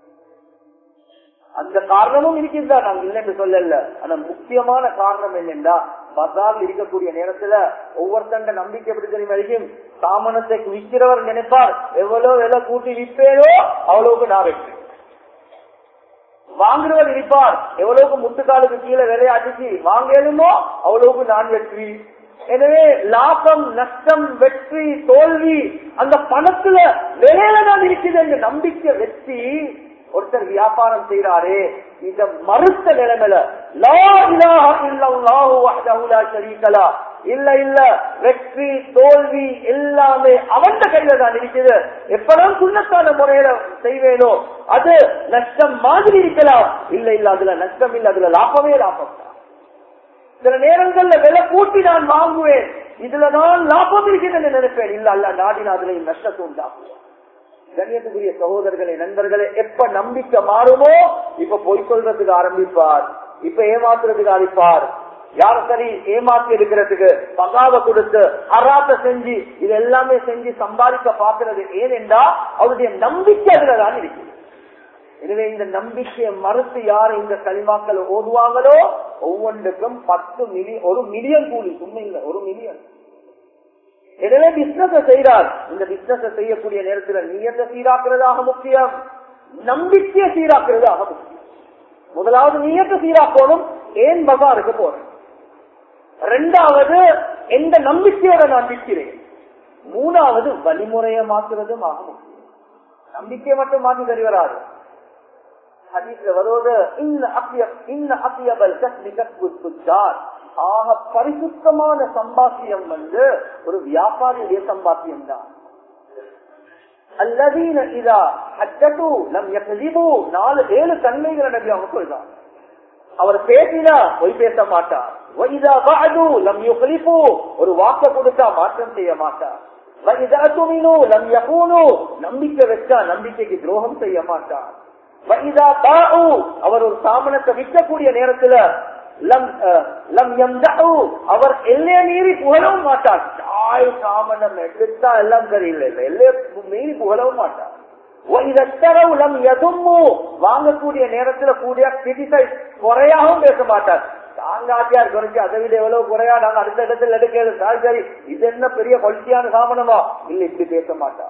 அந்த காரணமும் இருக்கிறதா நாங்க இல்லைன்னு சொல்லல ஆனா முக்கியமான காரணம் என்னென்றா பசார்ல இருக்கக்கூடிய நேரத்துல ஒவ்வொருத்தண்ட நம்பிக்கை எப்படி தெரியும் வரைக்கும் சாமனத்தை விற்கிறவர் நினைப்பார் எவ்வளவு விலை கூட்டி விற்பேனோ அவ்வளவுக்கு நான் வெற்றி வாங்குறவர் இருப்பார் எவ்வளவுக்கு முட்டுக்காலுக்கு கீழே விலையை அடிச்சு வாங்கலுமோ அவ்வளவுக்கு நான் வெற்றி எனவே லாபம் நஷ்டம் வெற்றி தோல்வி அந்த பணத்துல விலையில தான் இருக்குது என்ற நம்பிக்கை வெற்றி ஒருத்தர் வியாபாரம் செய்யறாரு இத மறுத்த நிலைமையில லா இலாஹ இல்லல்லாஹு வஹ்தஹு லா ஷரீக லஹ் இல்ல இல்ல வெற்றி தோல்வி எல்லாமே அவன் கையில தான் இருக்குது எப்பதான் சுண்ணத்தான முறையில செய்வேனோ அது நஷ்டம் மாதிரி இருக்கலாம் இல்ல இல்ல அதுல நஷ்டம் இல்ல அதுல லாபமே லாபம் தான் சில நேரங்கள்ல விலை கூட்டி நான் வாங்குவேன் இதுல நான் லாபம் இருக்கிறது நினைப்பேன் இல்ல அல்ல நாடின அதுல நஷ்டத்தை உண்டாக்குவேன் கண்ணியத்துக்குரிய சகோதரர்களே நண்பர்களே எப்ப நம்பிக்கை மாறுமோ இப்ப பொய் சொல்றதுக்கு ஆரம்பிப்பார் இப்ப ஏமாத்துறதுக்கு ஆரம்பிப்பார் யார் சரி ஏமாத்தி இருக்கிறதுக்கு பகாவ கொடுத்து அராத்த செஞ்சு இது எல்லாமே செஞ்சு சம்பாதிக்க பாக்குறது ஏனென்றா அவருடைய நம்பிக்கை அதுலதான் இருக்கு எனவே இந்த நம்பிக்கையை மறுத்து யார் இந்த கல்வாக்கள் ஓதுவாங்களோ ஒவ்வொன்றுக்கும் பத்து மில்லியன் ஒரு மில்லியன் கூலி சும்மா இல்ல ஒரு மில்லியன் எனவே பிசினஸ் செய்கிறார் இந்த பிசினஸ் செய்யக்கூடிய நேரத்தில் நீயத்தை சீராக்குறதாக முக்கியம் நம்பிக்கையை சீராக்குறதாக முக்கியம் முதலாவது நீயத்தை சீராக்கணும் ஏன் பசாருக்கு போறேன் ரெண்டாவது எந்த நம்பிக்கையோட நான் நிற்கிறேன் மூணாவது வழிமுறையை மாற்றுறதும் ஆக முக்கியம் நம்பிக்கை மட்டும் மாற்றி தருவராது ஹதீஸ்ல வருவது இன்ன அப்பிய இன்ன அப்பியபல் கஸ்பி கஸ்பு துஜார் ஆக பரிசுத்தமான சம்பாத்தியம் வந்து ஒரு வியாபாரியுடைய சம்பாத்தியம் தான் அல்லதீன இதா ஹஜ்ஜது லம் யக்ஸிபு நாலு ஏழு தன்மைகளை நபி அவங்க சொல்றாங்க அவர் பேசினா பொய் பேச மாட்டார் வைதா பஅது லம் யுக்லிஃபு ஒரு வாக்க கொடுத்தா மாற்றம் செய்ய மாட்டார் வைதா துமினு லம் யகூனு நம்பிக்கை வச்சா நம்பிக்கைக்கு துரோகம் செய்ய மாட்டார் வைதா பாஉ அவர் ஒரு சாமனத்தை விற்கக்கூடிய நேரத்துல லம் லம் யம்தஉ அவர் எல்லைய மீறி புகழவும் மாட்டார் தாய் சாமனம் எடுத்தா எல்லாம் சரியில்லை எல்லைய மீறி புகழவும் மாட்டார் வாங்கக்கூடிய நேரத்துல கூடிய கிரிட்டிசைஸ் குறையாகவும் பேச மாட்டார் நாங்க ஆட்டியார் குறைச்சு அதை விட எவ்வளவு குறையா நாங்க அடுத்த இடத்துல எடுக்கிறது சாரி சரி இது என்ன பெரிய கொள்கையான சாமனமா இல்ல இப்படி பேச மாட்டார்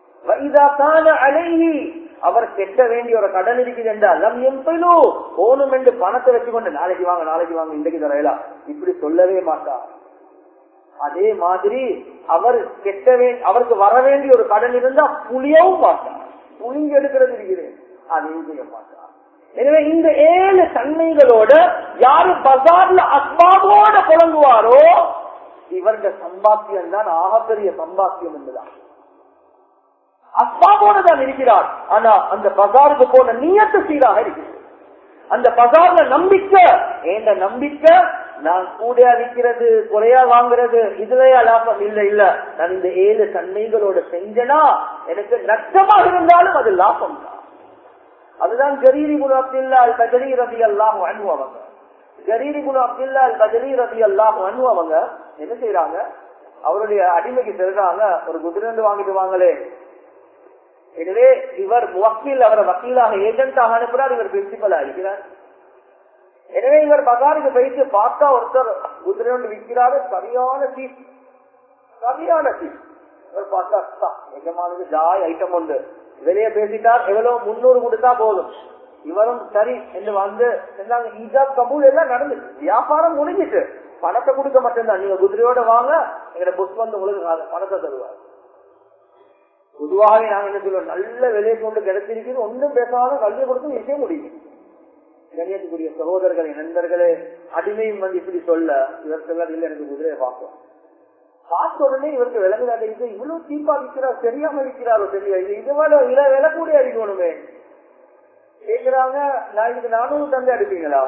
அழகி அவர் கெட்ட வேண்டிய ஒரு கடன் இருக்குது என்றால் லம் எம்பனோ போனும் என்று பணத்தை வச்சுக்கொண்டு நாளைக்கு வாங்க நாளைக்கு வாங்க இன்றைக்கு தரையலாம் இப்படி சொல்லவே மாட்டார் அதே மாதிரி அவர் கெட்ட அவருக்கு வர வேண்டிய ஒரு கடன் இருந்தா புளியவும் மாட்டார் புளிங்க எடுக்கிறது இருக்கிறேன் அதையும் செய்ய மாட்டார் எனவே இந்த ஏழு தன்மைகளோட யாரு பசார்ல அஸ்பாபோட புலங்குவாரோ இவருடைய சம்பாத்தியம் தான் ஆகப்பெரிய சம்பாத்தியம் என்பதான் அஸ்பாபோட தான் இருக்கிறார் ஆனா அந்த பசாருக்கு போன நீயத்து சீராக இருக்கிறது அந்த பசார்ல நம்பிக்கை ஏண்ட நம்பிக்கை நான் கூடையா விற்கிறது குறையா வாங்குறது இதுலயா லாபம் இல்ல இல்ல நான் இந்த ஏழு தன்மைகளோட செஞ்சனா எனக்கு நஷ்டமாக இருந்தாலும் அது லாபம் தான் அதுதான் ஜரீரி குரு அப்துல்லா அல் பஜரி ரதி அல்லாஹ் அனுபவங்க ஜரீரி குரு அப்துல்லா அல் பஜரி ரதி அல்லாஹ் அனுபவங்க என்ன செய்யறாங்க அவருடைய அடிமைக்கு செல்றாங்க ஒரு குதிரை வாங்கிட்டு வாங்களே எனவே இவர் வக்கீல் அவரை வக்கீலாக ஏஜென்டாக அனுப்புறார் இவர் பிரின்சிபலா இருக்கிறார் எனவே இவர் பகாருக்கு போயிட்டு பார்த்தா ஒருத்தர் குதிரை ஒன்று விற்கிறாரு சரியான சீட் சரியான சீட் இவர் பார்த்தா எஜமானுக்கு ஜாய் ஐட்டம் உண்டு வெளியே பேசிட்டார் எவ்வளவு முன்னூறு கொடுத்தா போதும் இவரும் சரி என்று வந்து சொன்னாங்க ஈஜாப் கபூல் எல்லாம் நடந்துச்சு வியாபாரம் முடிஞ்சிட்டு பணத்தை கொடுக்க மட்டும்தான் நீங்க குதிரையோட வாங்க எங்க புஷ் வந்து உங்களுக்கு பணத்தை தருவார் பொதுவாகவே நாங்க என்ன சொல்லுவோம் நல்ல விலை கொண்டு கிடைச்சிருக்கிறது ஒன்றும் பேசாத கல்வியை கொடுத்து விஷயம் முடியும் கண்ணியத்துக்குரிய சகோதரர்களே நண்பர்களே அடிமையும் வந்து இப்படி சொல்ல இவர் சொல்லார் இல்ல எனக்கு குதிரையை பார்ப்போம் பார்த்த உடனே இவருக்கு விலங்குதாட்ட இது இவ்வளவு சீப்பா விற்கிறார் தெரியாம விற்கிறாரோ தெரியா இது இது மேல விலை விலை கூட அறிக்கணுமே கேக்குறாங்க நான் இதுக்கு நானூறு தந்தை அடிப்பீங்களா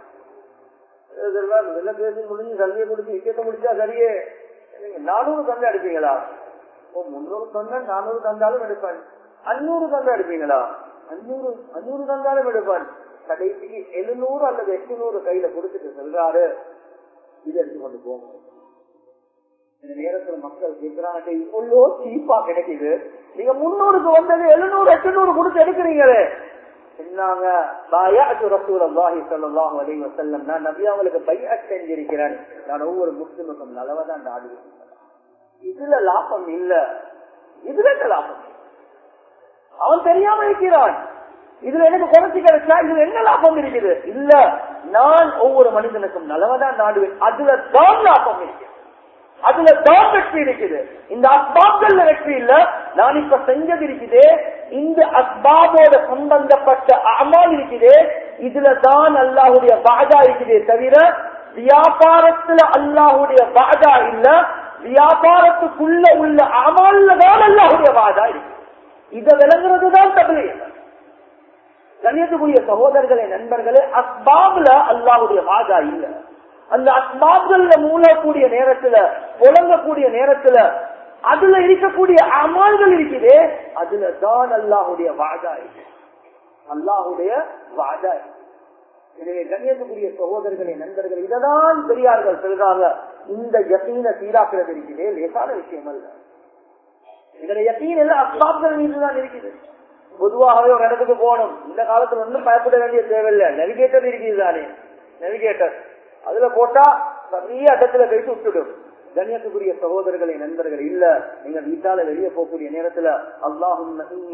விலை பேசி முடிஞ்சு கல்வியை கொடுத்து விக்கெட்ட முடிச்சா சரியே நானூறு தந்தை அடிப்பீங்களா ஓ முன்னூறு தந்தா நானூறு தந்தாலும் எடுப்பான் அஞ்சூறு தந்தா எடுப்பீங்களா அஞ்சூறு அஞ்சூறு தந்தாலும் எடுப்பான் கடைசிக்கு எழுநூறு அல்லது எட்டுநூறு கையில கொடுத்துட்டு சொல்றாரு இது எடுத்து கொண்டு போங்க இந்த நேரத்துல மக்கள் கேட்கிறாங்க இவ்வளோ சீப்பா கிடைக்குது நீங்க முன்னூறுக்கு வந்தது எழுநூறு எட்டுநூறு கொடுத்து எடுக்கிறீங்களே சொன்னாங்க நான் நபி அவங்களுக்கு பையட் செஞ்சிருக்கிறேன் நான் ஒவ்வொரு முஸ்லிமுக்கும் நல்லவதான் நாடுவேன் இதுல லாபம் இல்ல இதுல என்ன லாபம் அவன் தெரியாம இருக்கிறான் இதுல எனக்கு குறைச்சி கிடைச்சா இதுல என்ன லாபம் இருக்குது இல்ல நான் ஒவ்வொரு மனிதனுக்கும் நல்லவதான் நாடுவேன் அதுல தான் லாபம் இருக்குது அதுல தான் வெற்றி இருக்குது இந்த அஸ்பாப்கள்ல வெற்றி இல்ல நான் இப்ப செஞ்சது இருக்குது இந்த அஸ்பாபோட சம்பந்தப்பட்ட அமால் இருக்குது இதுல தான் அல்லாஹுடைய பாஜா இருக்குதே தவிர வியாபாரத்துல அல்லாஹுடைய பாஜா இல்ல வியாபாரத்துக்குள்ள உள்ள அமல்ல தான் அல்லாஹுடைய வாதா இருக்கு இதை விளங்குறது தான் தபிலை கணியத்துக்குரிய சகோதரர்களே நண்பர்களே அஸ்பாப்ல அல்லாஹுடைய வாதா இல்ல அந்த அஸ்பாப்கள்ல மூலக்கூடிய நேரத்துல புலங்கக்கூடிய நேரத்துல அதுல இருக்கக்கூடிய அமால்கள் இருக்குது அதுலதான் அல்லாஹுடைய வாதா இருக்கு அல்லாஹுடைய வாதா இருக்கு எனவே கண்ணியத்துக்குரிய சகோதரர்களே நண்பர்கள் இததான் பெரியார்கள் சொல்றாங்க இந்த யக்கீன சீராக்குறது இருக்கிறே லேசான விஷயம் அல்ல இதோட யக்கீன் எல்லாம் அஸ்லாப்கள் மீதுதான் இருக்குது பொதுவாகவே ஒரு இடத்துக்கு போகணும் இந்த காலத்துல ஒன்றும் பயப்பட வேண்டிய தேவையில்லை நெவிகேட்டர் இருக்குது தானே நெவிகேட்டர் அதுல போட்டா நிறைய இடத்துல போயிட்டு விட்டுடும் கண்ணியத்துக்குரிய சகோதரர்களை நண்பர்கள் இல்ல நீங்க வீட்டால வெளியே போகக்கூடிய நேரத்துல அல்லாஹும்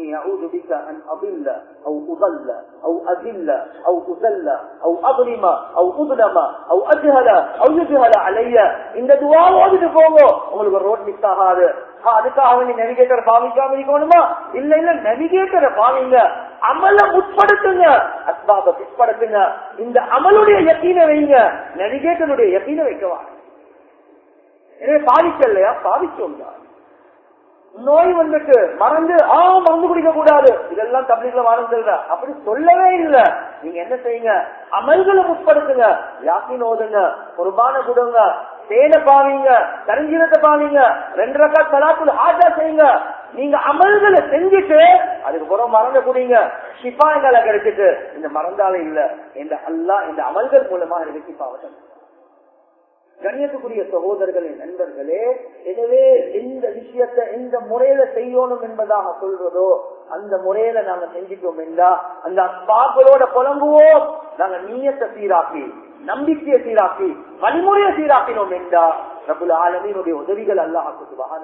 இந்த துவா ஓதிட்டு போங்க உங்களுக்கு ஒரு ரோட் மிஸ் ஆகாது அதுக்காக வேண்டி நெவிகேட்டர் பாவிக்காம இருக்கணுமா இல்ல இல்ல நெவிகேட்டரை பாவிங்க அமல முற்படுத்துங்க அஸ்பாப பிற்படுத்துங்க இந்த அமலுடைய யக்கீனை வைங்க நெவிகேட்டருடைய யக்கீனை வைக்கவா எனவே பாதிக்கலையா பாதிச்சோம் நோய் வந்துட்டு மறந்து ஆ மறந்து குடிக்க கூடாது இதெல்லாம் தப்லீக்ல வாரம் சொல்ற அப்படி சொல்லவே இல்ல நீங்க என்ன செய்யுங்க அமல்களை முற்படுத்துங்க யாசின் ஓதுங்க குர்பான கொடுங்க தேனை பாவீங்க கரிஞ்சீனத்தை பாவீங்க ரெண்டு ரக்கா சலாத்துல ஆஜா செய்யுங்க நீங்க அமல்களை செஞ்சுட்டு அதுக்கு புறம் மறந்து குடிங்க ஷிஃபாங்களை கிடைச்சிட்டு இந்த மறந்தாலே இல்ல இந்த அல்லா இந்த அமல்கள் மூலமா எனக்கு ஷிஃபாவை கண்ணியத்துக்குரிய சகோதரர்களே நண்பர்களே எனவே எந்த விஷயத்தை எந்த முறையில செய்யணும் என்பதாக சொல்றதோ அந்த முறையில நாங்க செஞ்சிட்டோம் என்றா அந்த அப்பாக்களோட புலம்புவோம் நாங்க நீயத்தை சீராக்கி நம்பிக்கையை சீராக்கி வழிமுறையை சீராக்கினோம் என்றா பிரபுல ஆலமீனுடைய உதவிகள் அல்லாஹுக்கு சுபகான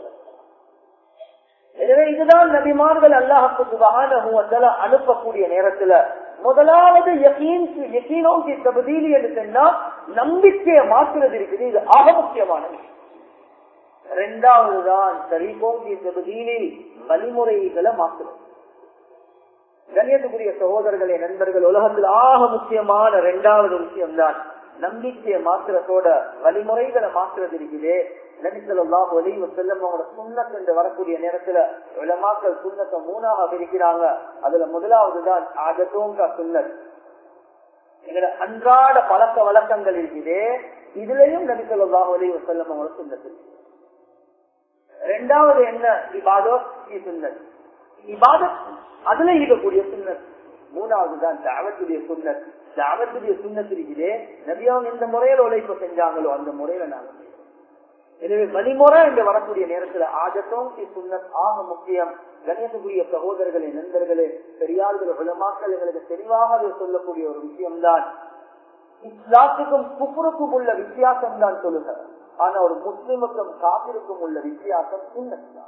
எனவே இதுதான் நபிமார்கள் அல்லாஹுக்கு சுபகான அனுப்பக்கூடிய நேரத்துல முதலாவது என்று சொன்னா நம்பிக்கையை மாற்றுறது இருக்குது இது ஆக முக்கியமான விஷயம் இரண்டாவது தான் சரிபோங்கி வழிமுறைகளை மாற்றுறது கண்ணியத்துக்குரிய சகோதரர்களே நண்பர்கள் உலகத்தில் ஆக முக்கியமான இரண்டாவது விஷயம் தான் நம்பிக்கையை மாற்றுறதோட வழிமுறைகளை மாற்றுறது இருக்குது நபிசல்லாஹ் ஒலிவு செல்லம் அவங்களோட சுண்ணத் என்று வரக்கூடிய நேரத்துல விளமாக்கள் சுண்ணத்தை மூணாக பிரிக்கிறாங்க அதுல முதலாவது தான் ஆகத்தோங்க சுண்ணத் எங்களோட அன்றாட பழக்க வழக்கங்கள் இருக்குது இதுலயும் நபிசல்லாஹ் ஒலிவு செல்லம் அவங்களோட சுண்ணத்து ரெண்டாவது என்ன இபாதோ சுண்ணத் இபாதத் அதுல இருக்கக்கூடிய சுண்ணத் மூணாவது தான் தாவத்துடைய சுண்ணத் தாவத்துடைய சுண்ணத் இருக்குது நபியாவும் எந்த முறையில உழைப்பு செஞ்சாங்களோ அந்த முறையில நாங்க எனவே வழிமுறை என்று வரக்கூடிய நேரத்தில் ஆஜத்தம் சுண்ணத் ஆக முக்கியம் கணேசக்குரிய சகோதரர்களே நண்பர்களே பெரியார்கள் உலமாக்கள் எங்களுக்கு தெளிவாக சொல்லக்கூடிய ஒரு விஷயம்தான் இஸ்லாத்துக்கும் குப்புருக்கும் உள்ள வித்தியாசம் தான் சொல்லுங்க ஆனா ஒரு முஸ்லிமுக்கும் காப்பிற்கும் உள்ள வித்தியாசம் சுண்ணத் தான்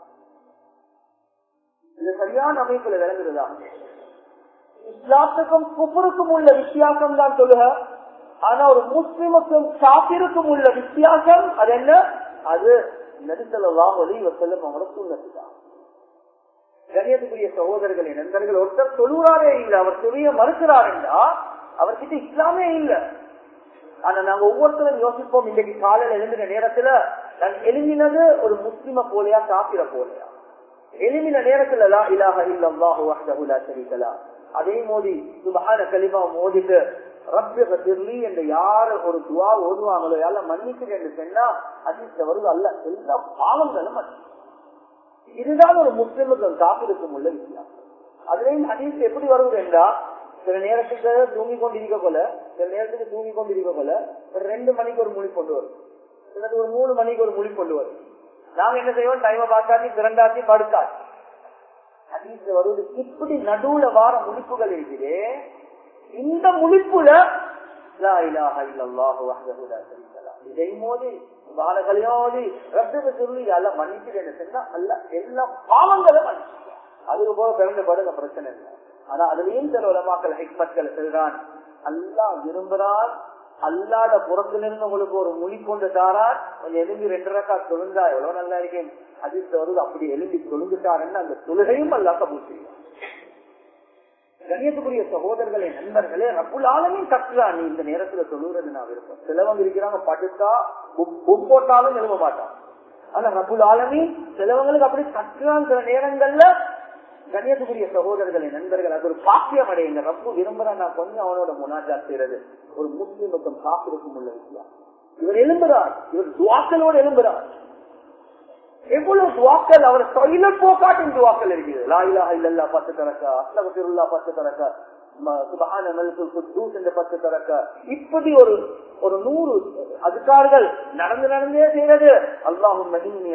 இது சரியான அமைப்புல விளங்குறதா இஸ்லாத்துக்கும் குப்புருக்கும் உள்ள வித்தியாசம் தான் சொல்லுக ஆனா ஒரு முஸ்லிமுக்கும் காப்பிற்கும் உள்ள வித்தியாசம் அது என்ன அது நெரிசலாம் ஒலி வசல்லம் அவங்களோட சூழ்நிலை தான் கணியத்துக்குரிய சகோதரர்களே நண்பர்கள் ஒருத்தர் சொல்லுறாரே இல்ல அவர் சொல்லிய மறுக்கிறார் என்றா அவர்கிட்ட இஸ்லாமே இல்ல ஆனா நாங்க ஒவ்வொருத்தரும் யோசிப்போம் இன்றைக்கு காலையில எழுந்தின நேரத்துல நான் எழுந்தினது ஒரு முஸ்லிம போலையா காப்பிர போலையா எழுந்தின நேரத்துல லா இலாஹ இல்லல்லாஹு வஹ்தஹு லா ஷரீக லஹ் அதே மோதி சுபஹான கலிமா மோதிட்டு ரப்பிரலி என்ற யாரு ஒரு துவா ஓதுவாங்களோ யாரும் மன்னிச்சு என்று சொன்னா அதிர்ஷ்ட வருது அல்ல எல்லா பாவங்களும் இதுதான் ஒரு முஸ்லிமுக்கு காப்பிருக்கும் உள்ள விஷயம் அதுலயும் அதிர்ஷ்டம் எப்படி வருவது என்றா சில நேரத்துக்கு தூங்கி கொண்டிருக்க போல சில நேரத்துக்கு தூங்கி கொண்டிருக்க போல ஒரு ரெண்டு மணிக்கு ஒரு மொழி கொண்டு வரும் சிலது ஒரு மூணு மணிக்கு ஒரு மொழி கொண்டு வரும் நாங்க என்ன செய்வோம் டைமை பார்க்காட்டி திரண்டாட்டி படுத்தாச்சு அதிர்ஷ்ட வருவது இப்படி நடுவுல வார முழிப்புகள் இருக்குது இந்த முழிப்புல இதை மோதி வாழகளையோதி ரத்தத்தை சொல்லி எல்லாம் மன்னிக்கிறேன்னு சொன்னா அல்ல எல்லா பாவங்களும் அதுக்கு போக பிறந்த படுங்க பிரச்சனை இல்லை ஆனா அதுலயும் சில உலமாக்கள் ஹெக்மத்கள் சொல்றான் அல்லா விரும்புறான் அல்லாத புறத்திலிருந்து உங்களுக்கு ஒரு மொழி கொண்டு தாரான் கொஞ்சம் எலும்பி ரெண்டு ரக்கா தொழுந்தா எவ்வளவு நல்லா இருக்கேன் அதிர்ஷ்ட வருது அப்படி எலும்பி தொழுந்துட்டாருன்னு அந்த தொழுகையும் அல்லா கபூல் செய்யும் கணியத்துக்குரிய சகோதரர்களே நண்பர்களே ரப்புலாலுமே கட்டுறா நீ இந்த நேரத்துல சொல்லுறது நான் விருப்பம் சிலவங்க இருக்கிறாங்க படுத்தா போட்டாலும் எழுத மாட்டான் ஆனா ரப்புல் ஆலமி சிலவங்களுக்கு அப்படி கட்டுறான் சில நேரங்கள்ல கணியத்துக்குரிய சகோதரர்களே நண்பர்கள் அது ஒரு பாக்கியம் அடையுங்க ரப்பு விரும்புறான் நான் கொஞ்சம் அவனோட முனாஜா செய்யறது ஒரு முஸ்லிமுக்கும் காப்பிற்கும் உள்ள விஷயம் இவர் எழும்புறார் இவர் துவாக்களோடு எழும்புறார் எவ்வளவு துவாக்கள் அவர் தொழில் போக்காட்டின் துவாக்கள் இருக்குது லாயிலா இல்லல்லா பத்து தரக்கா அஸ்தகத்திருல்லா பத்து தரக்கா சுபஹான மல்குல் குத்தூஸ் என்ற பத்து தரக்க இப்படி ஒரு ஒரு நூறு அதுக்கார்கள் நடந்து நடந்தே செய்வது அல்லாஹும்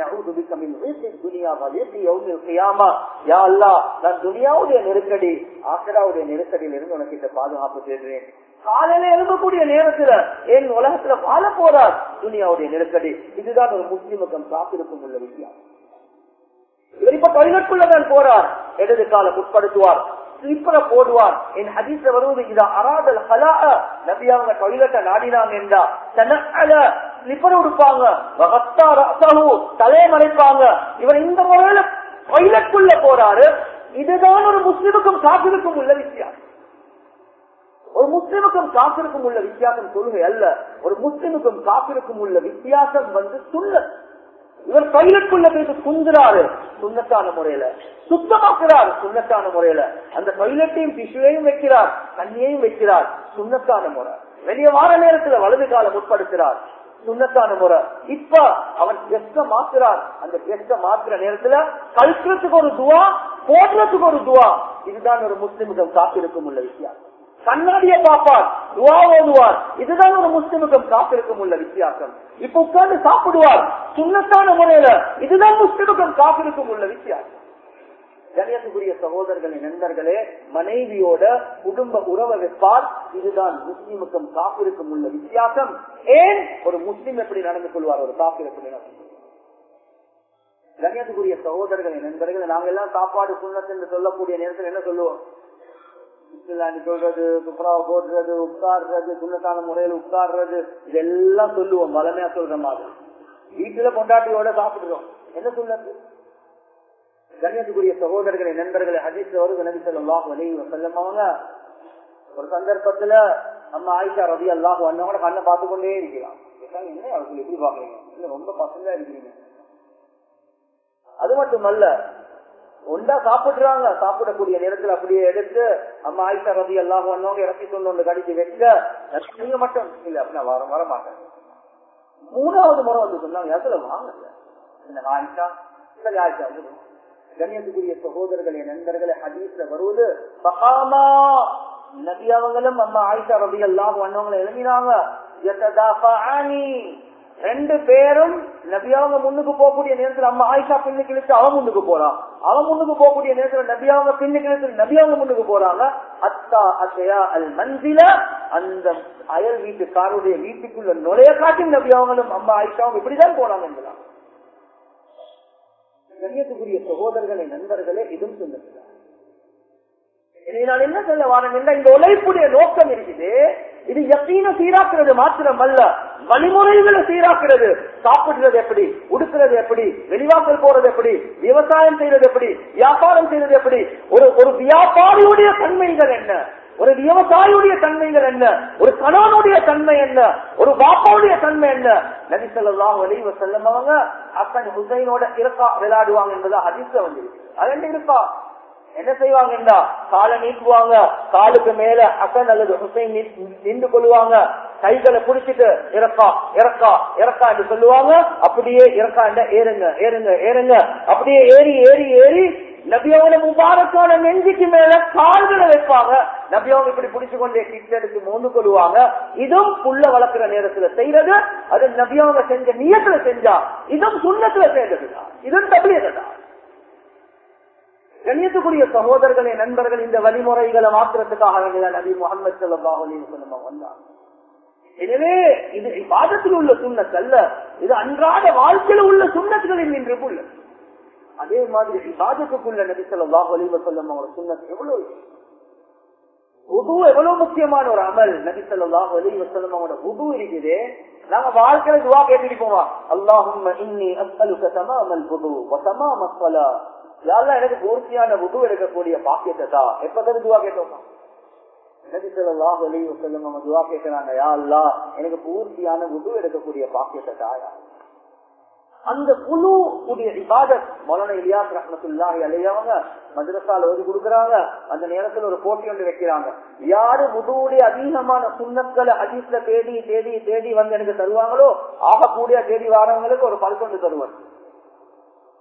நான் துனியாவுடைய நெருக்கடி ஆசிராவுடைய நெருக்கடியில் இருந்து உனக்கு பாதுகாப்பு தேடுறேன் காலையில எழுதக்கூடிய நேரத்துல என் உலகத்துல வாழ போறார் துனியாவுடைய நெருக்கடி இதுதான் ஒரு முஸ்லிமுக்கம் காத்திருக்கும் உள்ள விஷயம் இவர் இப்ப தொழிலுக்குள்ளதான் போறார் இடது காலம் உட்படுத்துவார் ஸ்லிப்பரை போடுவார் என் ஹதீஸ்ல வருவது இதா அராதல் ஹலா நபி அவங்க டொய்லெட்டை நாடினாங்க என்றா தனக்கல ஸ்லிப்பர் உடுப்பாங்க தலையை மறைப்பாங்க இவர் இந்த முறையில டொய்லெட்டுக்குள்ள போறாரு இதுதான் ஒரு முஸ்லிமுக்கும் காப்பிற்கும் உள்ள விஷயம் ஒரு முஸ்லிமுக்கும் காப்பிற்கும் உள்ள வித்தியாசம் தொழுகை அல்ல ஒரு முஸ்லிமுக்கும் காப்பிற்கும் உள்ள வித்தியாசம் வந்து சுண்ண இவர் கையிலுக்குள்ள போயிட்டு குந்துறாரு சுண்ணத்தான முறையில சுத்தமாக்குறார் சுண்ணத்தான முறையில அந்த டொய்லெட்டையும் டிஷ்யூவையும் வைக்கிறார் தண்ணியையும் வைக்கிறார் சுண்ணத்தான முறை வெளியே வார நேரத்துல வலது காலம் உட்படுத்துறார் சுண்ணத்தான முறை இப்ப அவர் கெஸ்ட மாத்துறார் அந்த கெஸ்ட மாத்துற நேரத்துல கழுத்துறதுக்கு ஒரு துவா போடுறதுக்கு ஒரு துவா இதுதான் ஒரு முஸ்லிமுகம் காத்திருக்கும் உள்ள வித்தியாசம் கண்ணாடிய பார்ப்பார் துவா ஓதுவார் இதுதான் ஒரு முஸ்லிமுக்கும் காப்பிற்கும் உள்ள வித்தியாசம் இப்ப உட்கார்ந்து சாப்பிடுவார் சுண்ணத்தான முறையில இதுதான் முஸ்லிமுக்கும் காப்பிற்கும் உள்ள வித்தியாசம் கணியத்துக்குரிய சகோதரர்களே நண்பர்களே மனைவியோட குடும்ப உறவை வைப்பார் இதுதான் முஸ்லிமுக்கும் காப்பிற்கும் உள்ள வித்தியாசம் ஏன் ஒரு முஸ்லிம் எப்படி நடந்து கொள்வார் ஒரு காப்பிர் எப்படி நடந்து கொள்வார் கணியத்துக்குரிய சகோதரர்களே நண்பர்களே நாங்க எல்லாம் சாப்பாடு சுண்ணத்து என்று சொல்லக்கூடிய நேரத்தில் என்ன சொல்லுவோம் சொல்றது துப்புராவை போடுறது உட்கார்றது சுண்ணத்தான முறையில் உட்கார்றது இதெல்லாம் சொல்லுவோம் வளமையா சொல்ற மாதிரி வீட்டுல கொண்டாட்டியோட சாப்பிடுறோம் என்ன சொல்றது கண்ணியத்துக்குரிய சகோதரர்களை நண்பர்களை ஹதீஸ் வருது நபி சொல்லாஹ் வலைவ செல்லமாவங்க ஒரு சந்தர்ப்பத்துல நம்ம ஆயிஷா ரவி அல்லாஹ் வந்தவங்க கண்ணை பார்த்து கொண்டே இருக்கலாம் என்ன அவர்கள் எப்படி பாக்குறீங்க இல்ல ரொம்ப பசங்களா இருக்கிறீங்க அது மட்டுமல்ல ஒண்டா சாப்பிடுறாங்க சாப்பிடக்கூடிய நேரத்துல அப்படியே எடுத்து அம்மா ஆயிஷா ரவி எல்லாம் வந்தவங்க இறக்கி கொண்டு வந்து கடிச்சு வைக்க நீங்க மட்டும் இல்ல அப்படின்னா வர வர மாட்டாங்க மூணாவது முறை வந்து சொன்னாங்க அதுல வாங்க இந்த ஆயிஷா சரி ஆயிஷா வந்து கண்ணியத்துக்குரிய சகோதரர்களே நண்பர்களே ஹதீஸ்ல வருவது பகாமா நபி அவங்களும் அம்மா ஆயிஷா ரவி எல்லாம் வந்தவங்களை எழுதினாங்க ரெண்டு பேரும் நபியாவங்க முன்னுக்கு போகக்கூடிய நேரத்தில் அம்மா ஆயிஷா பின்னுக்கு இழுத்து அவன் முன்னுக்கு போறான் அவன் முன்னுக்கு போகக்கூடிய நேரத்தில் நபியாவங்க பின்னுக்கு இழுத்து நபியாவங்க முன்னுக்கு போறாங்க அத்தா அத்தையா அல் மந்தில அந்த அயல் வீட்டுக்காருடைய வீட்டுக்குள்ள நுழைய காட்டும் நபியாவங்களும் அம்மா ஆயிஷாவும் இப்படிதான் போனாங்க என்பதான் கண்ணியத்துக்குரிய சகோதரர்களை நண்பர்களே இதுவும் சொல்லுகிறார் இதை நான் என்ன சொல்ல வாரம் இந்த உழைப்புடைய நோக்கம் இருக்குது இது யக்கீன சீராக்குறது மாத்திரம் அல்ல வழிமுறைகளை சீராக்குறது சாப்பிடுறது எப்படி உடுக்கிறது எப்படி வெளிவாசல் போறது எப்படி விவசாயம் செய்யறது எப்படி வியாபாரம் செய்யறது எப்படி ஒரு ஒரு வியாபாரியுடைய தன்மைகள் என்ன ஒரு விவசாயியுடைய தன்மைகள் என்ன ஒரு கணவனுடைய தன்மை என்ன ஒரு பாப்பாவுடைய தன்மை என்ன நபிசல்லாம் வலிவ செல்லமவங்க அக்கன் ஹுசைனோட இருக்கா விளையாடுவாங்க என்பதா அதிர்ஷ்டம் வந்து அது என்ன இருக்கா என்ன செய்வாங்கன்னா காலை நீக்குவாங்க காலுக்கு மேல அசன் அல்லது ஹுசைன் நின்று கொள்வாங்க கைகளை புடிச்சிட்டு இறக்கா இறக்கா இறக்கா என்று சொல்லுவாங்க அப்படியே இறக்கா என்ற ஏறுங்க ஏறுங்க ஏறுங்க அப்படியே ஏறி ஏறி ஏறி நபியோட முபாரக்கான நெஞ்சுக்கு மேல கால்களை வைப்பாங்க நபியவங்க இப்படி பிடிச்சு கொண்டே கிட்ட எடுத்து மோந்து கொள்வாங்க இதுவும் புள்ள வளர்க்கிற நேரத்துல செய்யறது அது நபியவங்க செஞ்ச நியத்துல செஞ்சா இதுவும் சுண்ணத்துல செய்யறதுதான் இதுவும் தபியதான் கண்ணியத்துக்குரிய சகோதரர்களே நண்பர்கள் இந்த வழிமுறைகளை மாற்றுறதுக்காக நபி முகமது சல்லாஹ் வந்தாங்க எனவே இது வாதத்தில் உள்ள சுண்ணத் அல்ல இது அன்றாட வாழ்க்கையில் உள்ள சுண்ணத்துகளில் நின்று உள்ளது அதே மாதிரி விவாதத்துக்குள்ள நபி சொல்லாஹ் அலிவ சொல்லம் அவங்க சுண்ணத் எவ்வளவு உது எவ்வளவு முக்கியமான ஒரு அமல் நபி சொல்லாஹ் அலிவ சொல்லம் அவங்களோட உது இருக்குது நாங்க வாழ்க்கையில துவா கேட்டுட்டு போவா அல்லாஹும் இன்னி அஸ்அலுக தமாமல் புது வசமாம ஸலா யாரெல்லாம் எனக்கு பூர்த்தியான உது எடுக்கக்கூடிய பாக்கியத்தை தான் எப்பதான் துவா கேட்டோமா நபி சொல்லாஹ் அலிவ சொல்லம் அவங்க துவா கேட்கிறாங்க யா அல்லா எனக்கு பூர்த்தியான உது எடுக்கக்கூடிய பாக்கியத்தை தாயா அந்த குழு உடைய இபாதத் மௌலான இலியாஸ் ரஹமத்துல்லாஹி அலையவங்க மதுரசால ஓதி கொடுக்குறாங்க அந்த நேரத்துல ஒரு போட்டி ஒன்று வைக்கிறாங்க யாரு முதுவுடைய அதிகமான சுண்ணத்களை ஹதீஸ்ல தேடி தேடி தேடி வந்து எனக்கு தருவாங்களோ ஆக கூடிய தேடி வரவங்களுக்கு ஒரு பரிசு ஒன்று தருவார்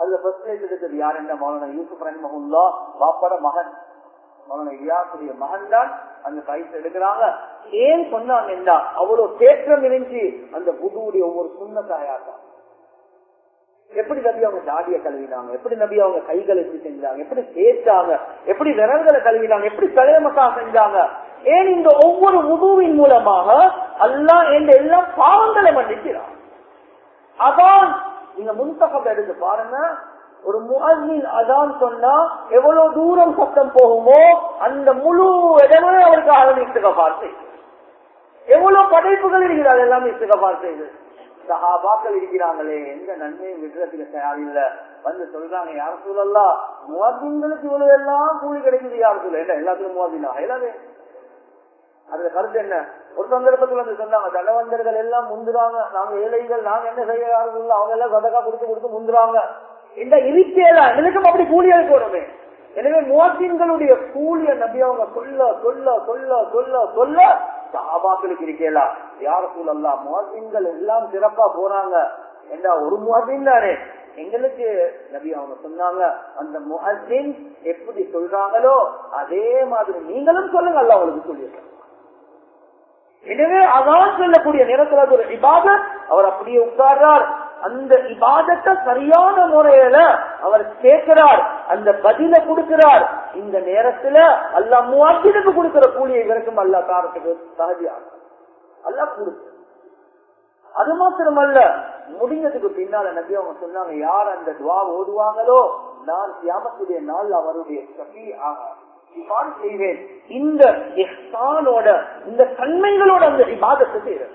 அதுல ஃபர்ஸ்ட் பிளேஸ் எடுத்தது யார் என்ன மௌலானா யூசுப் ரஹ்மஹுல்லா பாப்பாட மகன் மௌலானா இலியாசுடைய மகன் தான் அந்த பிரைஸ் எடுக்கிறாங்க ஏன் சொன்னாங்கன்னா அவ்வளவு தேற்றம் இருந்துச்சு அந்த புதுவுடைய ஒவ்வொரு சுண்ணத்தாயாட்டம் எப்படி நபி அவங்க தாடிய கழுவினாங்க எப்படி நபி அவங்க கைகளை எப்படி செஞ்சாங்க எப்படி தேய்ச்சாங்க எப்படி விரல்களை கழுவினாங்க எப்படி தலைமசா செஞ்சாங்க ஏன் இந்த ஒவ்வொரு உதுவின் மூலமாக அல்லாஹ் என்ற எல்லாம் பாவங்களை மன்னிக்கிறான் அதான் நீங்க முன்தகம் எடுத்து பாருங்க ஒரு முஹின் அதான் சொன்னா எவ்வளவு தூரம் சத்தம் போகுமோ அந்த முழு இடமே அவருக்கு ஆளுநர் இஸ்திகபார் செய்யுது எவ்வளவு படைப்புகள் இருக்கிறது எல்லாமே இஸ்திகபார் செய்யுது சஹாபாக்கள் இருக்கிறாங்களே எந்த நன்மையும் விடுறதுக்கு தயாரில்ல வந்து சொல்றாங்க யார சூழல்லா முவாதின்களுக்கு இவ்வளவு எல்லாம் கூலி கிடைக்குது யார் சூழல் என்ன எல்லாத்துக்கும் முவாதினா எல்லாமே அதுல கருத்து என்ன ஒரு சந்தர்ப்பத்தில் வந்து சொன்னாங்க தனவந்தர்கள் எல்லாம் முந்துறாங்க நாங்க ஏழைகள் நாங்க என்ன செய்ய யாரும் அவங்க எல்லாம் சதக்கா கொடுத்து கொடுத்து முந்துறாங்க இந்த இருக்கேல எனக்கும் அப்படி கூலி போறோமே எனவே முவாசின்களுடைய கூலிய நபி அவங்க சொல்ல சொல்ல சொல்ல சொல்ல சொல்ல சாபாக்களுக்கு இருக்கேலா யார சூழல்லா முவாசின்கள் எல்லாம் சிறப்பா போறாங்க என்றா ஒரு முவாசின் தானே எங்களுக்கு நபி அவங்க சொன்னாங்க அந்த முஹின் எப்படி சொல்றாங்களோ அதே மாதிரி நீங்களும் சொல்லுங்க அல்ல அவங்களுக்கு சொல்லியிருக்காங்க எனவே அதான் சொல்லக்கூடிய நேரத்தில் அது ஒரு இபாதத் அவர் அப்படியே உட்கார்றார் அந்த இபாதத்தை சரியான முறையில அவர் கேட்கிறார் அந்த பதில கொடுக்கிறார் இந்த நேரத்துல அல்லா மூவாத்தினுக்கு கொடுக்கிற கூலியை இவருக்கும் அல்லா காரத்துக்கு சகதியாக அல்லா கொடுக்கு அது மாத்திரமல்ல முடிஞ்சதுக்கு பின்னால நபி அவங்க சொன்னாங்க யார் அந்த துவா ஓதுவாங்களோ நான் தியாமத்துடைய நாள் அவருடைய சபி ஆக செய்வேன் இந்த இஹ்சானோட இந்த தன்மைகளோட அந்த இபாதத்தை செய்யறது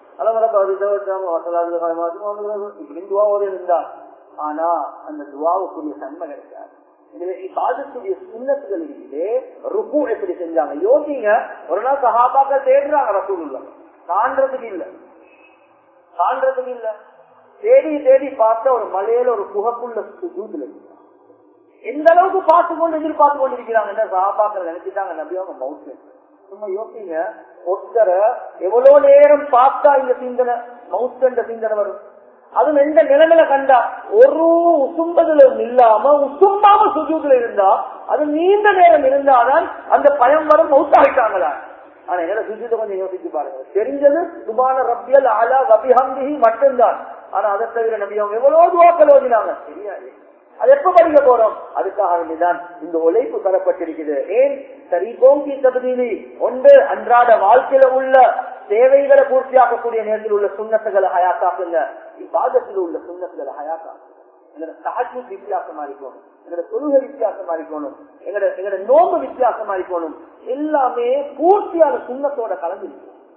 ஆனா அந்த துவாவுக்குரிய தன்மை கிடைக்காது இபாதத்துடைய சுண்ணத்துகள் இருக்குது ருக்கு எப்படி செஞ்சாங்க யோசிங்க ஒரு நாள் சஹாபாக்க தேடுறாங்க ரசூல் காண்றதுக்கு இல்ல காண்றதுக்கு இல்ல தேடி தேடி பார்த்தா ஒரு மலையில ஒரு குகைக்குள்ள சுஜூத்துல எந்த அளவுக்கு பார்த்து கொண்டு எதிர்பார்த்து கொண்டிருக்கிறாங்க சகாபாக்கள் நினைச்சுட்டாங்க நபி அவங்க மவுத்து சும்மா யோசிங்க ஒருத்தரை எவ்வளவு நேரம் பார்த்தா இந்த சிந்தனை மவுத்துன்ற சிந்தனை வரும் அதுவும் எந்த நிலைமையில கண்டா ஒரு உசும்பதிலும் இல்லாம உசும்பாம சுஜூத்துல இருந்தா அது நீண்ட நேரம் இருந்தாதான் அந்த பயம் வரும் மவுத்தாகிட்டாங்களா ஆனா என்ன சுஜூத்தை கொஞ்சம் யோசிச்சு பாருங்க தெரிஞ்சது சுபான ரப்பியல் ஆலா ரபிஹம்பிஹி மட்டும்தான் ஆனா அதை தவிர நபி அவங்க எவ்வளவு துவாக்கள் ஓதினாங்க தெரியாது அது எப்ப படிக்க போறோம் அதுக்காக வேண்டிதான் இந்த உழைப்பு தரப்பட்டிருக்குது ஏன் சரி போங்கி தகுதியிலி ஒன்று அன்றாட வாழ்க்கையில உள்ள தேவைகளை பூர்த்தியாக்கக்கூடிய நேரத்தில் உள்ள சுண்ணத்துகளை ஹயாத்தாக்குங்க இப்பாதத்தில் உள்ள சுண்ணத்துகளை ஹயாத்தாக்கு எங்களோட சாட்சி வித்தியாசமா இருக்கணும் எங்களோட தொழுகை வித்தியாசமா இருக்கணும் எங்களோட எங்களோட நோம்பு வித்தியாசமா இருக்கணும் எல்லாமே பூர்த்தியான சுண்ணத்தோட கலந்து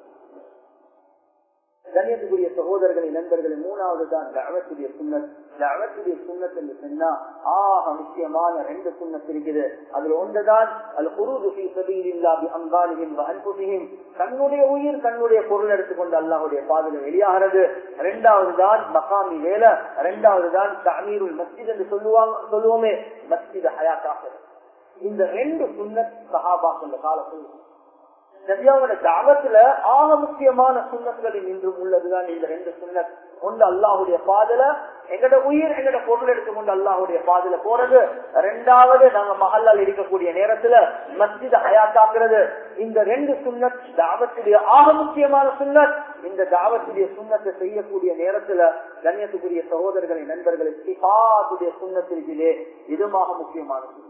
கண்ணியத்துக்குரிய சகோதரர்களை நண்பர்களை மூணாவது தான் தவத்துடைய சுண்ணத் தவத்துடைய சுண்ணத் என்று சொன்னா ஆக முக்கியமான ரெண்டு சுண்ணத் இருக்குது அதுல ஒன்றுதான் அது அன்புசியும் தன்னுடைய உயிர் தன்னுடைய பொருள் எடுத்துக்கொண்டு அல்லாஹுடைய பாதையில வெளியாகிறது இரண்டாவது தான் மகாமி வேலை இரண்டாவது தான் தமீருல் மஸ்ஜித் என்று சொல்லுவாங்க சொல்லுவோமே மஸ்ஜித் ஹயாத்தாக இந்த ரெண்டு சுண்ணத் சஹாபாக்கள் காலத்தில் நபியாவோட தாவத்துல ஆக முக்கியமான சுண்ணங்களில் இன்றும் உள்ளதுதான் இந்த ரெண்டு சுண்ணத் ஒன்று அல்லாஹுடைய பாதல எங்கட உயிர் எங்கட பொருள் எடுத்துக்கொண்டு அல்லாஹுடைய பாதல போறது ரெண்டாவது நாங்க மகல்லால் இருக்கக்கூடிய நேரத்துல மஸ்ஜித ஹயாத்தாக்குறது இந்த ரெண்டு சுண்ணத் தாவத்துடைய ஆக முக்கியமான சுண்ணத் இந்த தாவத்துடைய சுண்ணத்தை செய்யக்கூடிய நேரத்துல கண்ணியத்துக்குரிய சகோதரர்களை நண்பர்களை சிபாத்துடைய சுண்ணத்திற்கிலே இதுமாக முக்கியமான சுண்ணத்